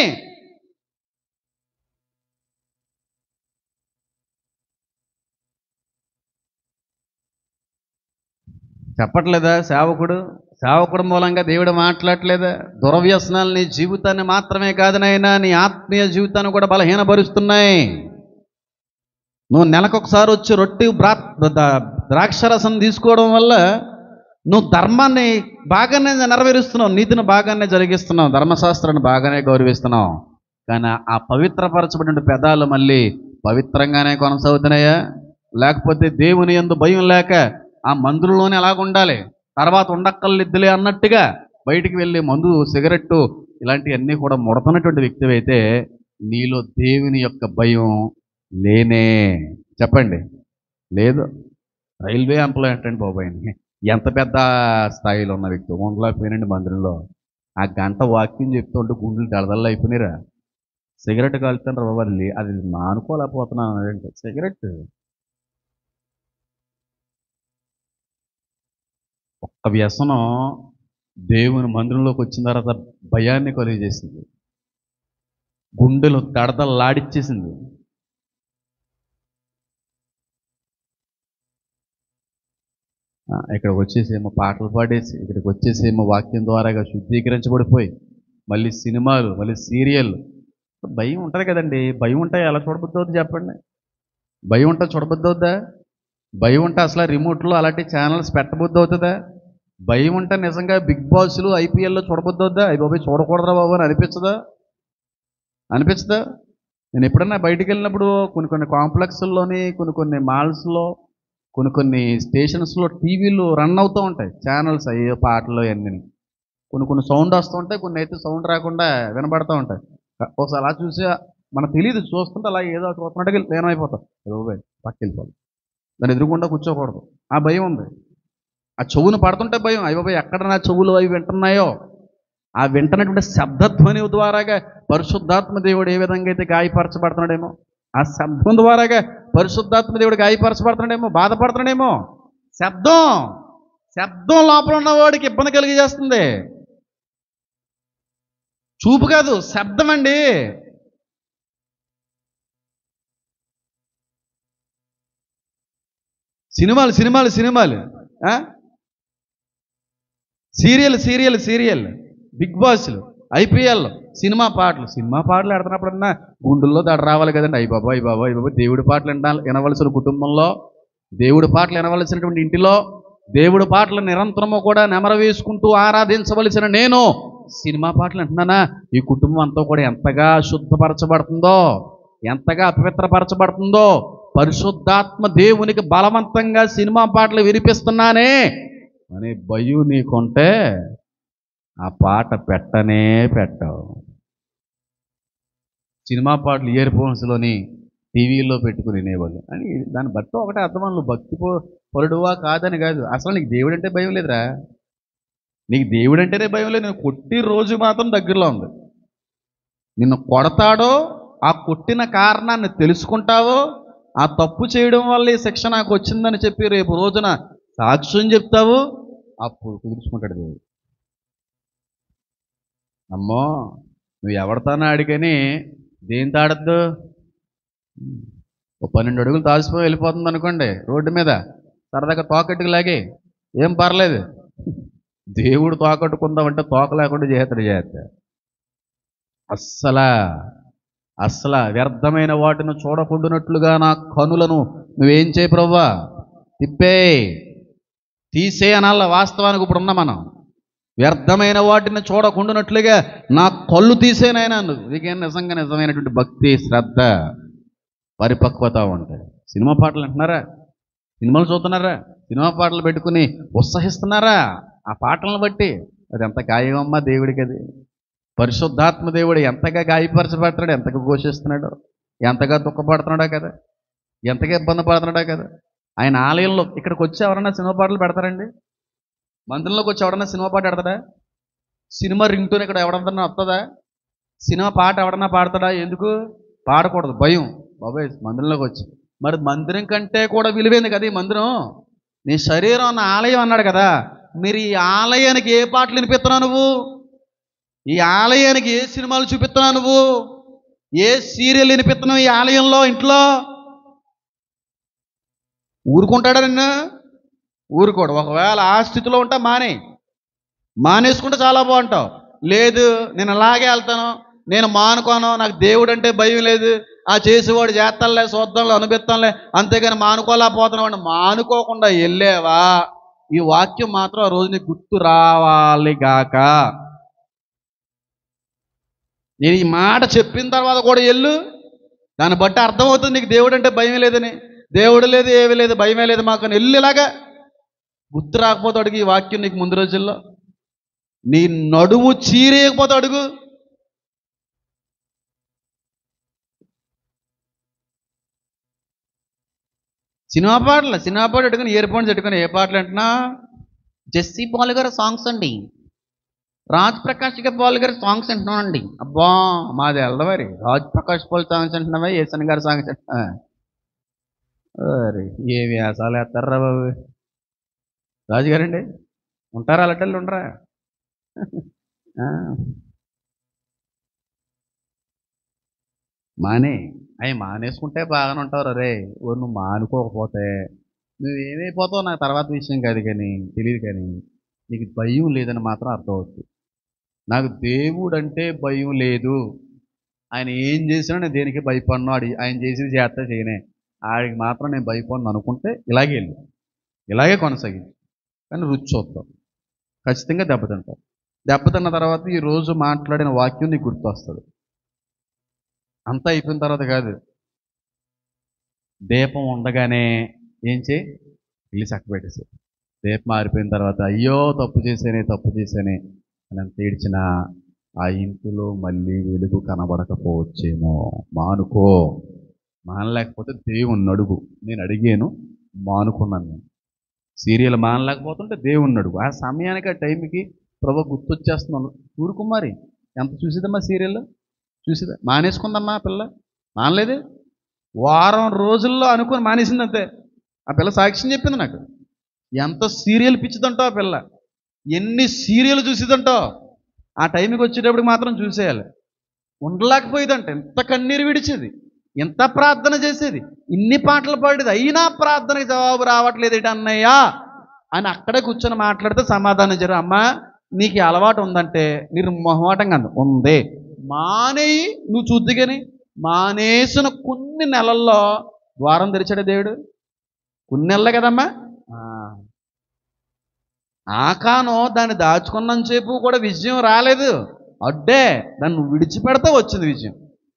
చెప్పట్లేదా సేవకుడు సేవకుడు మూలంగా దేవుడు మాట్లాడట్లేదా దురవ్యసనాలు నీ జీవితాన్ని మాత్రమే కాదు నాయనా నీ ఆత్మీయ జీవితాన్ని కూడా బలహీనపరుస్తున్నాయి నువ్వు నెలకొకసారి వచ్చి రొట్టె బ్రా ద- ద్రాక్షరసం తీసుకోవడం వల్ల నువ్వు ధర్మాన్ని బాగానే నెరవేరుస్తున్నావు నీతిని బాగానే జరిగిస్తున్నావు ధర్మశాస్త్రాన్ని బాగానే గౌరవిస్తున్నావు కానీ ఆ పవిత్రపరచబడిన పెదాలు మళ్ళీ పవిత్రంగానే కొనసాగుతున్నాయా లేకపోతే దేవుని ఎందు భయం లేక ఆ మందులోనే ఎలాగుండాలి తర్వాత ఉండక్కర్లిద్దులే అన్నట్టుగా బయటికి వెళ్ళి మందు సిగరెట్టు ఇలాంటివన్నీ కూడా ముడతనటువంటి వ్యక్తి అయితే నీలో దేవుని యొక్క భయం లేనే చెప్పండి లేదు రైల్వే ఎంప్లాయ్ అంటే బాబాయ్ ఎంత పెద్ద స్థాయిలో ఉన్న వ్యక్తి ఉండలేకపోయినండి మందిరంలో ఆ గంట వాక్యం చెప్తుంటే గుండెలు దడదల్లో అయిపోయినారా సిగరెట్ కాలుతాను బాబు అది లే- అది మానుకోలేకపోతున్నాను అన్నాడంటే సిగరెట్ ఒక్క వ్యసనం దేవుని మందిరంలోకి వచ్చిన తర్వాత భయాన్ని కలిగజేసింది గుండెలు దడదల్లాడిచ్చేసింది ఆ, ఇక్కడికి వచ్చేసేమో పాటలు పాడేసి ఇక్కడికి వచ్చేసేమో వాక్యం ద్వారాగా శుద్ధీకరించబడిపోయి మళ్ళీ సినిమాలు మళ్ళీ సీరియల్ భయం ఉంటుంది కదండి భయం ఉంటే ఎలా చూడబుద్ధి అవుతుంది చెప్పండి భయం ఉంటే చూడబుద్ధి అవుద్దా భయం ఉంటే అసలు రిమోట్లో అలాంటి ఛానల్స్ పెట్టబుద్ధి అవుతుందా భయం ఉంటే నిజంగా బిగ్ బాస్లు ఐపీఎల్లో చూడబుద్ధి అవుద్దా అవి బాబాయ్ చూడకూడదురా బాబు అని అనిపించదా అనిపించదా నేను ఎప్పుడన్నా బయటికి వెళ్ళినప్పుడు కొన్ని కొన్ని కాంప్లెక్స్లోని కొన్ని కొన్ని మాల్స్లో కొన్ని కొన్ని స్టేషన్స్లో టీవీలు రన్ అవుతూ ఉంటాయి ఛానల్స్ అయ్యో పాటలు అన్నీ కొన్ని కొన్ని సౌండ్ వస్తూ ఉంటాయి కొన్ని అయితే సౌండ్ రాకుండా వినబడుతూ ఉంటాయి ఒకసారి అలా చూసి మనకు తెలియదు చూస్తుంటే అలా ఏదో చూస్తున్నట్టుగా లీనమైపోతాం బాబాయ్ పక్కకి వెళ్ళిపోవాలి దాన్ని ఎదురుకుండా కూర్చోకూడదు ఆ భయం ఉంది ఆ చెవును పడుతుంటే భయం అయ్య బాబాయ్ ఎక్కడ నా చెవులు అవి వింటున్నాయో ఆ వింటున్నటువంటి శబ్దధ్వని ద్వారాగా పరిశుద్ధాత్మ దేవుడు ఏ విధంగా అయితే గాయపరచబడుతున్నాడేమో ఆ శబ్దం ద్వారాగా పరిశుద్ధాత్మ దేవుడు గాయపరచబడుతున్నాడేమో బాధపడుతున్నాడేమో శబ్దం శబ్దం లోపల ఉన్నవాడికి ఇబ్బంది కలిగజేస్తుంది చూపు కాదు శబ్దం అండి సినిమాలు సినిమాలు సినిమాలు ఆ? సీరియల్ సీరియల్ సీరియల్ బిగ్ బాస్లు ఐపీఎల్ సినిమా పాటలు సినిమా పాటలు ఆడుతున్నప్పుడన్నా గుండెల్లో దడ రావాలి కదండి అయ్యి బాబా అయ్యి బాబా అయ్యి బాబా దేవుడి పాటలు వినాలి వినవలసిన కుటుంబంలో దేవుడి పాటలు వినవలసినటువంటి ఇంటిలో దేవుడి పాటలు నిరంతరము కూడా నెమర వేసుకుంటూ ఆరాధించవలసిన నేను సినిమా పాటలు అంటున్నానా ఈ కుటుంబం అంతా కూడా ఎంతగా శుద్ధపరచబడుతుందో ఎంతగా అపవిత్రపరచబడుతుందో పరిశుద్ధాత్మ దేవునికి బలవంతంగా సినిమా పాటలు వినిపిస్తున్నానే అనే భయం నీకుంటే ఆ పాట పెట్టనే పెట్టవు సినిమా పాటలు ఇయర్ ఫోన్స్లోని టీవీలో పెట్టుకుని వినేవాళ్ళు అని దాన్ని బట్టి ఒకటే అర్థం నువ్వు భక్తి పో- పరుడువా కాదని కాదు అసలు నీకు దేవుడు అంటే భయం లేదురా నీకు దేవుడు అంటేనే భయం లేదు నేను కొట్టి రోజు మాత్రం దగ్గరలో ఉంది నిన్ను కొడతాడో ఆ కొట్టిన కారణాన్ని తెలుసుకుంటావో ఆ తప్పు చేయడం వల్ల ఈ శిక్ష నాకు వచ్చిందని చెప్పి రేపు రోజున సాక్ష్యం చెప్తావు అప్పుడు కుదుర్చుకుంటాడు దేవుడు అమ్మో నువ్వు ఎవరితోనో అడిగని దేంతో ఆడద్దు ఓ పన్నెండు అడుగులు తాసిపోయి వెళ్ళిపోతుంది అనుకోండి రోడ్డు మీద సరదాగా తోకట్టుకు లాగి ఏం పర్లేదు దేవుడు తోకట్టుకుందామంటే తోక లేకుండా చేస్తాడు చేస్తా అస్సలా అస్సల వ్యర్థమైన వాటిని చూడకుండానట్లుగా నా కనులను నువ్వేం చేయి ప్రవ్వా తిప్పే తీసే అనాల వాస్తవానికి ఇప్పుడు ఉన్నా మనం వ్యర్థమైన వాటిని చూడకుండానట్లుగా నా కళ్ళు తీసేనైనా ఇదికే నిజంగా నిజమైనటువంటి భక్తి శ్రద్ధ పరిపక్వత ఉంటాయి సినిమా పాటలు అంటున్నారా సినిమాలు చూస్తున్నారా సినిమా పాటలు పెట్టుకుని ఉత్సహిస్తున్నారా ఆ పాటలను బట్టి అది ఎంత గాయమమ్మా దేవుడికి అది పరిశుద్ధాత్మ దేవుడు ఎంతగా గాయపరచబడుతున్నాడు ఎంతగా ఘోషిస్తున్నాడు ఎంతగా దుఃఖపడుతున్నాడా కదా ఎంతగా ఇబ్బంది పడుతున్నాడా కదా ఆయన ఆలయంలో ఇక్కడికి వచ్చి ఎవరన్నా సినిమా పాటలు పెడతారండి మందిరంలోకి వచ్చి ఎవడన్నా సినిమా పాట పెడతాడా సినిమా రింగ్ టోన్ ఇక్కడ ఎవడన్నా వస్తుందా సినిమా పాట ఎవడన్నా పాడతాడా ఎందుకు పాడకూడదు భయం బాబాయ్ మందిరంలోకి వచ్చి మరి మందిరం కంటే కూడా విలువైంది కదా ఈ మందిరం నీ శరీరం అన్న ఆలయం అన్నాడు కదా మీరు ఈ ఆలయానికి ఏ పాటలు వినిపిస్తున్నావు నువ్వు ఈ ఆలయానికి ఏ సినిమాలు చూపిస్తున్నావు నువ్వు ఏ సీరియల్ వినిపిస్తున్నావు ఈ ఆలయంలో ఇంట్లో ఊరుకుంటాడా నిన్ను ఊరుకోడు ఒకవేళ ఆ స్థితిలో ఉంటా మానే మానేసుకుంటే చాలా బాగుంటావు లేదు నేను అలాగే వెళ్తాను నేను మానుకోను నాకు దేవుడు అంటే భయం లేదు ఆ చేసేవాడు చేస్తానులే చూద్దాంలే అనుభవిస్తాంలే అంతేగాని మానుకోలేకపోతున్నావు మానుకోకుండా వెళ్ళేవా ఈ వాక్యం మాత్రం ఆ రోజు నీకు గుర్తు రావాలి గాక నేను ఈ మాట చెప్పిన తర్వాత కూడా వెళ్ళు దాన్ని బట్టి అర్థమవుతుంది నీకు దేవుడు అంటే భయం లేదని దేవుడు లేదు ఏమీ లేదు భయమే లేదు మాకు అని వెళ్ళి ఇలాగా గుర్తు రాకపోతే అడుగు ఈ వాక్యం నీకు ముందు రోజుల్లో నీ నడుము చీరేయకపోతే అడుగు సినిమా పాటలు సినిమా పాటలు పెట్టుకుని ఇయర్ ఫోన్స్ పెట్టుకుని ఏ పాటలు అంటున్నా జెస్సీ పాల్ గారి సాంగ్స్ అండి రాజ్ ప్రకాష్ పాల్ గారి సాంగ్స్ అంటున్నానండి అబ్బా మాది ఎల్లవారి రాజ్ ప్రకాష్ పాల్ సాంగ్స్ అంటున్నావా ఏసన్ గారి సాంగ్స్ అంటున్నావా అరే ఏ వ్యాసాలు వేస్తారా బాబు రాజుగారండి ఉంటారా అలటల్లు ఉండరా ఆ. మానే అవి మానేసుకుంటే బాగానే ఉంటారు రే ఓ నువ్వు మానుకోకపోతే నువ్వు ఏమైపోతావు నాకు తర్వాత విషయం కాదు కానీ తెలియదు కానీ నీకు భయం లేదని మాత్రం అర్థమవుతుంది నాకు దేవుడు అంటే భయం లేదు ఆయన ఏం చేసినా నేను దేనికి భయపడను ఆడి ఆయన చేసేది చేస్తా చేయనే ఆడికి మాత్రం నేను భయపడను అనుకుంటే ఇలాగే వెళ్ళు ఇలాగే కొనసాగించు కానీ రుచి చూద్దాం ఖచ్చితంగా దెబ్బతింటాం దెబ్బతిన్న తర్వాత ఈ రోజు మాట్లాడిన వాక్యం నీకు గుర్తొస్తుంది అంతా అయిపోయిన తర్వాత కాదు దీపం ఉండగానే ఏం చేయి ఇల్లు చక్కబెట్టేసి దీపం మారిపోయిన తర్వాత అయ్యో తప్పు చేసేనే తప్పు చేసేనే అని అంత ఏడ్చిన ఆ ఇంటిలో మళ్ళీ వెలుగు కనబడకపోవచ్చేమో మానుకో మానలేకపోతే దేవుణ్ణి అడుగు నేను అడిగాను మానుకున్నాను నేను సీరియల్ మానలేకపోతుంటే దేవుణ్ణి అడుగు ఆ సమయానికి ఆ టైంకి ప్రభు గుర్తొచ్చేస్తున్నాను ఊరుకుమారి ఎంత చూసిదమ్మా సీరియల్ చూసిదా మానేసుకుందమ్మా ఆ పిల్ల మానలేదే వారం రోజుల్లో అనుకుని మానేసింది అంతే ఆ పిల్ల సాక్ష్యం చెప్పింది నాకు ఎంత సీరియల్ పిచ్చిదంటో ఆ పిల్ల ఎన్ని సీరియల్ చూసిదంటో ఆ టైంకి వచ్చేటప్పుడు మాత్రం చూసేయాలి ఉండలేకపోయేదంట ఎంత కన్నీరు విడిచేది ఎంత ప్రార్థన చేసేది ఇన్ని పాటలు పాడేది అయినా ప్రార్థనకి జవాబు రావట్లేదు ఏంటి అన్నయ్య అని అక్కడే కూర్చొని మాట్లాడితే సమాధానం జరు అమ్మా నీకు ఈ అలవాటు ఉందంటే మీరు మొహమాటంగా అంది ఉంది మానేయి నువ్వు చూద్ది కానీ మానేసిన కొన్ని నెలల్లో ద్వారం తెరిచాడు దేవుడు కొన్ని నెలలే కదమ్మా ఆ. ఆకాను దాన్ని దాచుకున్నంతసేపు కూడా విజయం రాలేదు అడ్డే దాన్ని నువ్వు విడిచిపెడతా వచ్చింది విజయం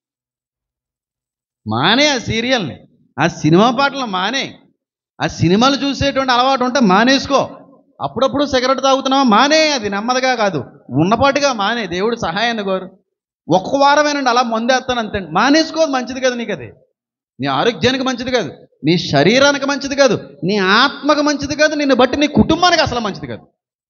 మానే ఆ సీరియల్ని ఆ సినిమా పాటలు మానే ఆ సినిమాలు చూసేటువంటి అలవాటు ఉంటే మానేసుకో అప్పుడప్పుడు సిగరెట్ తాగుతున్నావా మానే అది నెమ్మదిగా కాదు ఉన్నపాటుగా మానే దేవుడు సహాయాన్ని కోరు ఒక్క వారమేనండి అలా మందేస్తాను అంతే మానేసుకో మంచిది కదా నీకు అది నీ ఆరోగ్యానికి మంచిది కాదు నీ శరీరానికి మంచిది కాదు నీ ఆత్మకు మంచిది కాదు నిన్ను బట్టి నీ కుటుంబానికి అసలు మంచిది కాదు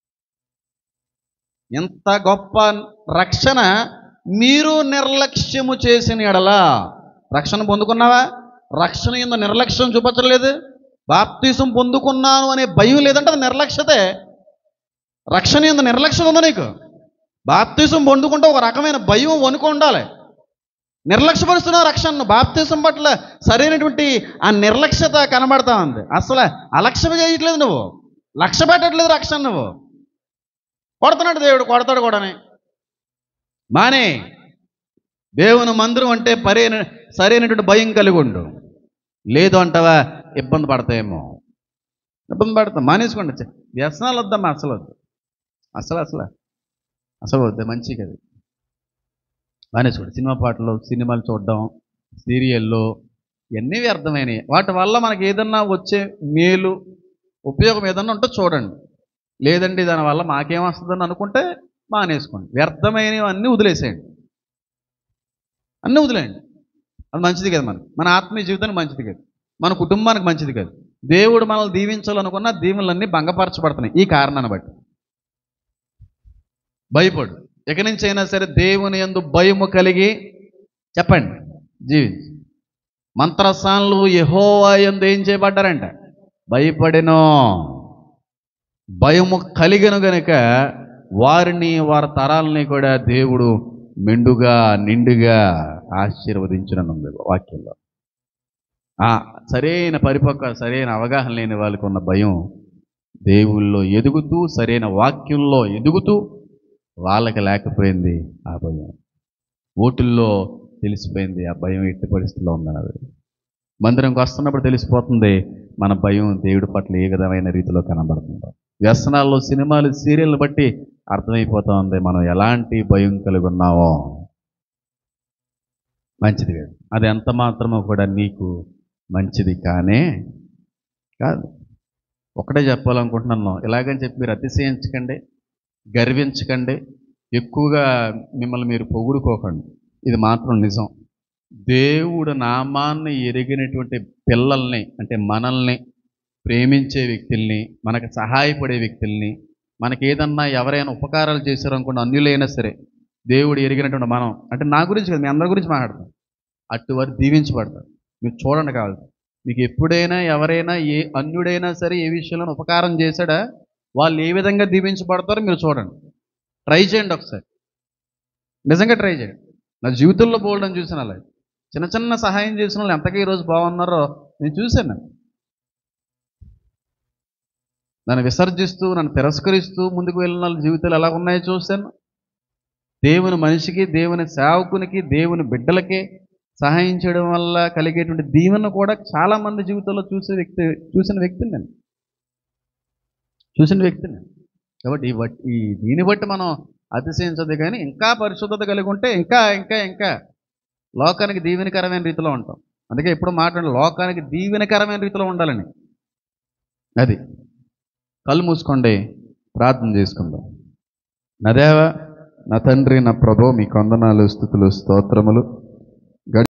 ఎంత గొప్ప రక్షణ మీరు నిర్లక్ష్యము చేసిన ఎడలా రక్షణ పొందుకున్నావా రక్షణ ఎందు నిర్లక్ష్యం చూపించలేదు బాప్తీసం పొందుకున్నాను అనే భయం లేదంటే అది నిర్లక్ష్యతే రక్షణ ఎందు నిర్లక్ష్యం ఉందా నీకు బాప్తీసం పొందుకుంటే ఒక రకమైన భయం వణుకు ఉండాలి నిర్లక్ష్యపరుస్తున్నావు రక్షణను బాప్తీసం పట్ల సరైనటువంటి ఆ నిర్లక్ష్యత కనబడతా ఉంది అసలు అలక్ష్యం చేయట్లేదు నువ్వు లక్ష్య పెట్టట్లేదు రక్షణ నువ్వు కొడుతున్నాడు దేవుడు కొడతాడు కూడానే మానే దేవుని మందిరం అంటే పరైన సరైనటువంటి భయం కలిగి ఉండు లేదు అంటావా ఇబ్బంది పడతాయేమో ఇబ్బంది పడతాం మానేసుకోండి చ్చ. వ్యసనాలు వద్దమ్మా అసలు వద్దు అసలు అసలు అసలు వద్దు మంచిగా అది మానేసుకోండి సినిమా పాటలు సినిమాలు చూడడం సీరియల్లో ఇవన్నీ వ్యర్థమైనవి వాటి వల్ల మనకి ఏదన్నా వచ్చే మేలు ఉపయోగం ఏదన్నా ఉంటే చూడండి లేదండి దానివల్ల మాకేం వస్తుందని అనుకుంటే మానేసుకోండి వ్యర్థమైనవి అన్నీ వదిలేసేయండి అన్నీ వదిలేయండి అది మంచిది కదా మనకి మన ఆత్మీయ జీవితానికి మంచిది కాదు మన కుటుంబానికి మంచిది కాదు దేవుడు మనల్ని దీవించాలనుకున్న దీవులన్నీ భంగపరచబడుతున్నాయి ఈ కారణాన్ని బట్టి భయపడు ఇక నుంచి అయినా సరే దేవుని యందు భయము కలిగి చెప్పండి జీవించు మంత్రస్థానులు యెహోవా యందు ఏం చేయబడ్డారంట భయపడెను భయము కలిగను గనుక వారిని వారి తరాలని కూడా దేవుడు మెండుగా నిండుగా ఆశీర్వదించనుంది వాక్యంలో ఆ సరైన పరిపక్వ సరైన అవగాహన లేని వాళ్ళకి ఉన్న భయం దేవుల్లో ఎదుగుతూ సరైన వాక్యంలో ఎదుగుతూ వాళ్ళకి లేకపోయింది ఆ భయం ఓటుల్లో తెలిసిపోయింది ఆ భయం ఎట్టి పరిస్థితిలో ఉందన్నది మందిరంకి వస్తున్నప్పుడు తెలిసిపోతుంది మన భయం దేవుడి పట్ల ఏ విధమైన రీతిలో కనబడుతుందో వ్యసనాల్లో సినిమాలు సీరియల్ బట్టి అర్థమైపోతా ఉంది మనం ఎలాంటి భయం కలిగి ఉన్నామో మంచిది కాదు అది ఎంత మాత్రమో కూడా నీకు మంచిది కానే కాదు ఒకటే చెప్పాలనుకుంటున్నాను ఇలాగని చెప్పి మీరు అతిశయించకండి గర్వించకండి ఎక్కువగా మిమ్మల్ని మీరు పొగుడుకోకండి ఇది మాత్రం నిజం దేవుడు నామాన్ని ఎరిగినటువంటి పిల్లల్ని అంటే మనల్ని ప్రేమించే వ్యక్తుల్ని మనకు సహాయపడే వ్యక్తుల్ని మనకి ఏదన్నా ఎవరైనా ఉపకారాలు చేశారనుకోండి అన్యులైనా సరే దేవుడు ఎరిగినటువంటి మనం అంటే నా గురించి కాదు మీ అందరి గురించి మాట్లాడతాం అటువారు దీవించబడతారు మీరు చూడండి కావాలి మీకు ఎప్పుడైనా ఎవరైనా ఏ అన్యుడైనా సరే ఏ విషయంలో ఉపకారం చేశాడా వాళ్ళు ఏ విధంగా దీవించబడతారో మీరు చూడండి ట్రై చేయండి ఒకసారి నిజంగా ట్రై చేయండి నా జీవితంలో పోవడం చూసిన అలా చిన్న చిన్న సహాయం చేసిన వాళ్ళు ఎంతగా ఈరోజు బాగున్నారో నేను చూశాను నన్ను విసర్జిస్తూ నన్ను తిరస్కరిస్తూ ముందుకు వెళ్ళిన వాళ్ళ జీవితాలు ఎలా ఉన్నాయో చూశాను దేవుని మనిషికి దేవుని సేవకునికి దేవుని బిడ్డలకి సహాయం చేయడం వల్ల కలిగేటువంటి దీవెన కూడా చాలా మంది జీవితంలో చూసే వ్యక్తి చూసిన వ్యక్తిని నేను చూసిన వ్యక్తిని కాబట్టి ఈ బట్టి ఈ దీన్ని బట్టి మనం అతిశయించదు కానీ ఇంకా పరిశుద్ధత కలిగి ఉంటే ఇంకా ఇంకా ఇంకా లోకానికి దీవెనకరమైన రీతిలో ఉంటాం అందుకే ఎప్పుడు మాట్లాడి లోకానికి దీవెనకరమైన రీతిలో ఉండాలని అది కళ్ళు మూసుకోండి ప్రార్థన చేసుకుందాం నా దేవ నా తండ్రి నా ప్రభు మీ కొందనాలు స్థుతులు స్తోత్రములు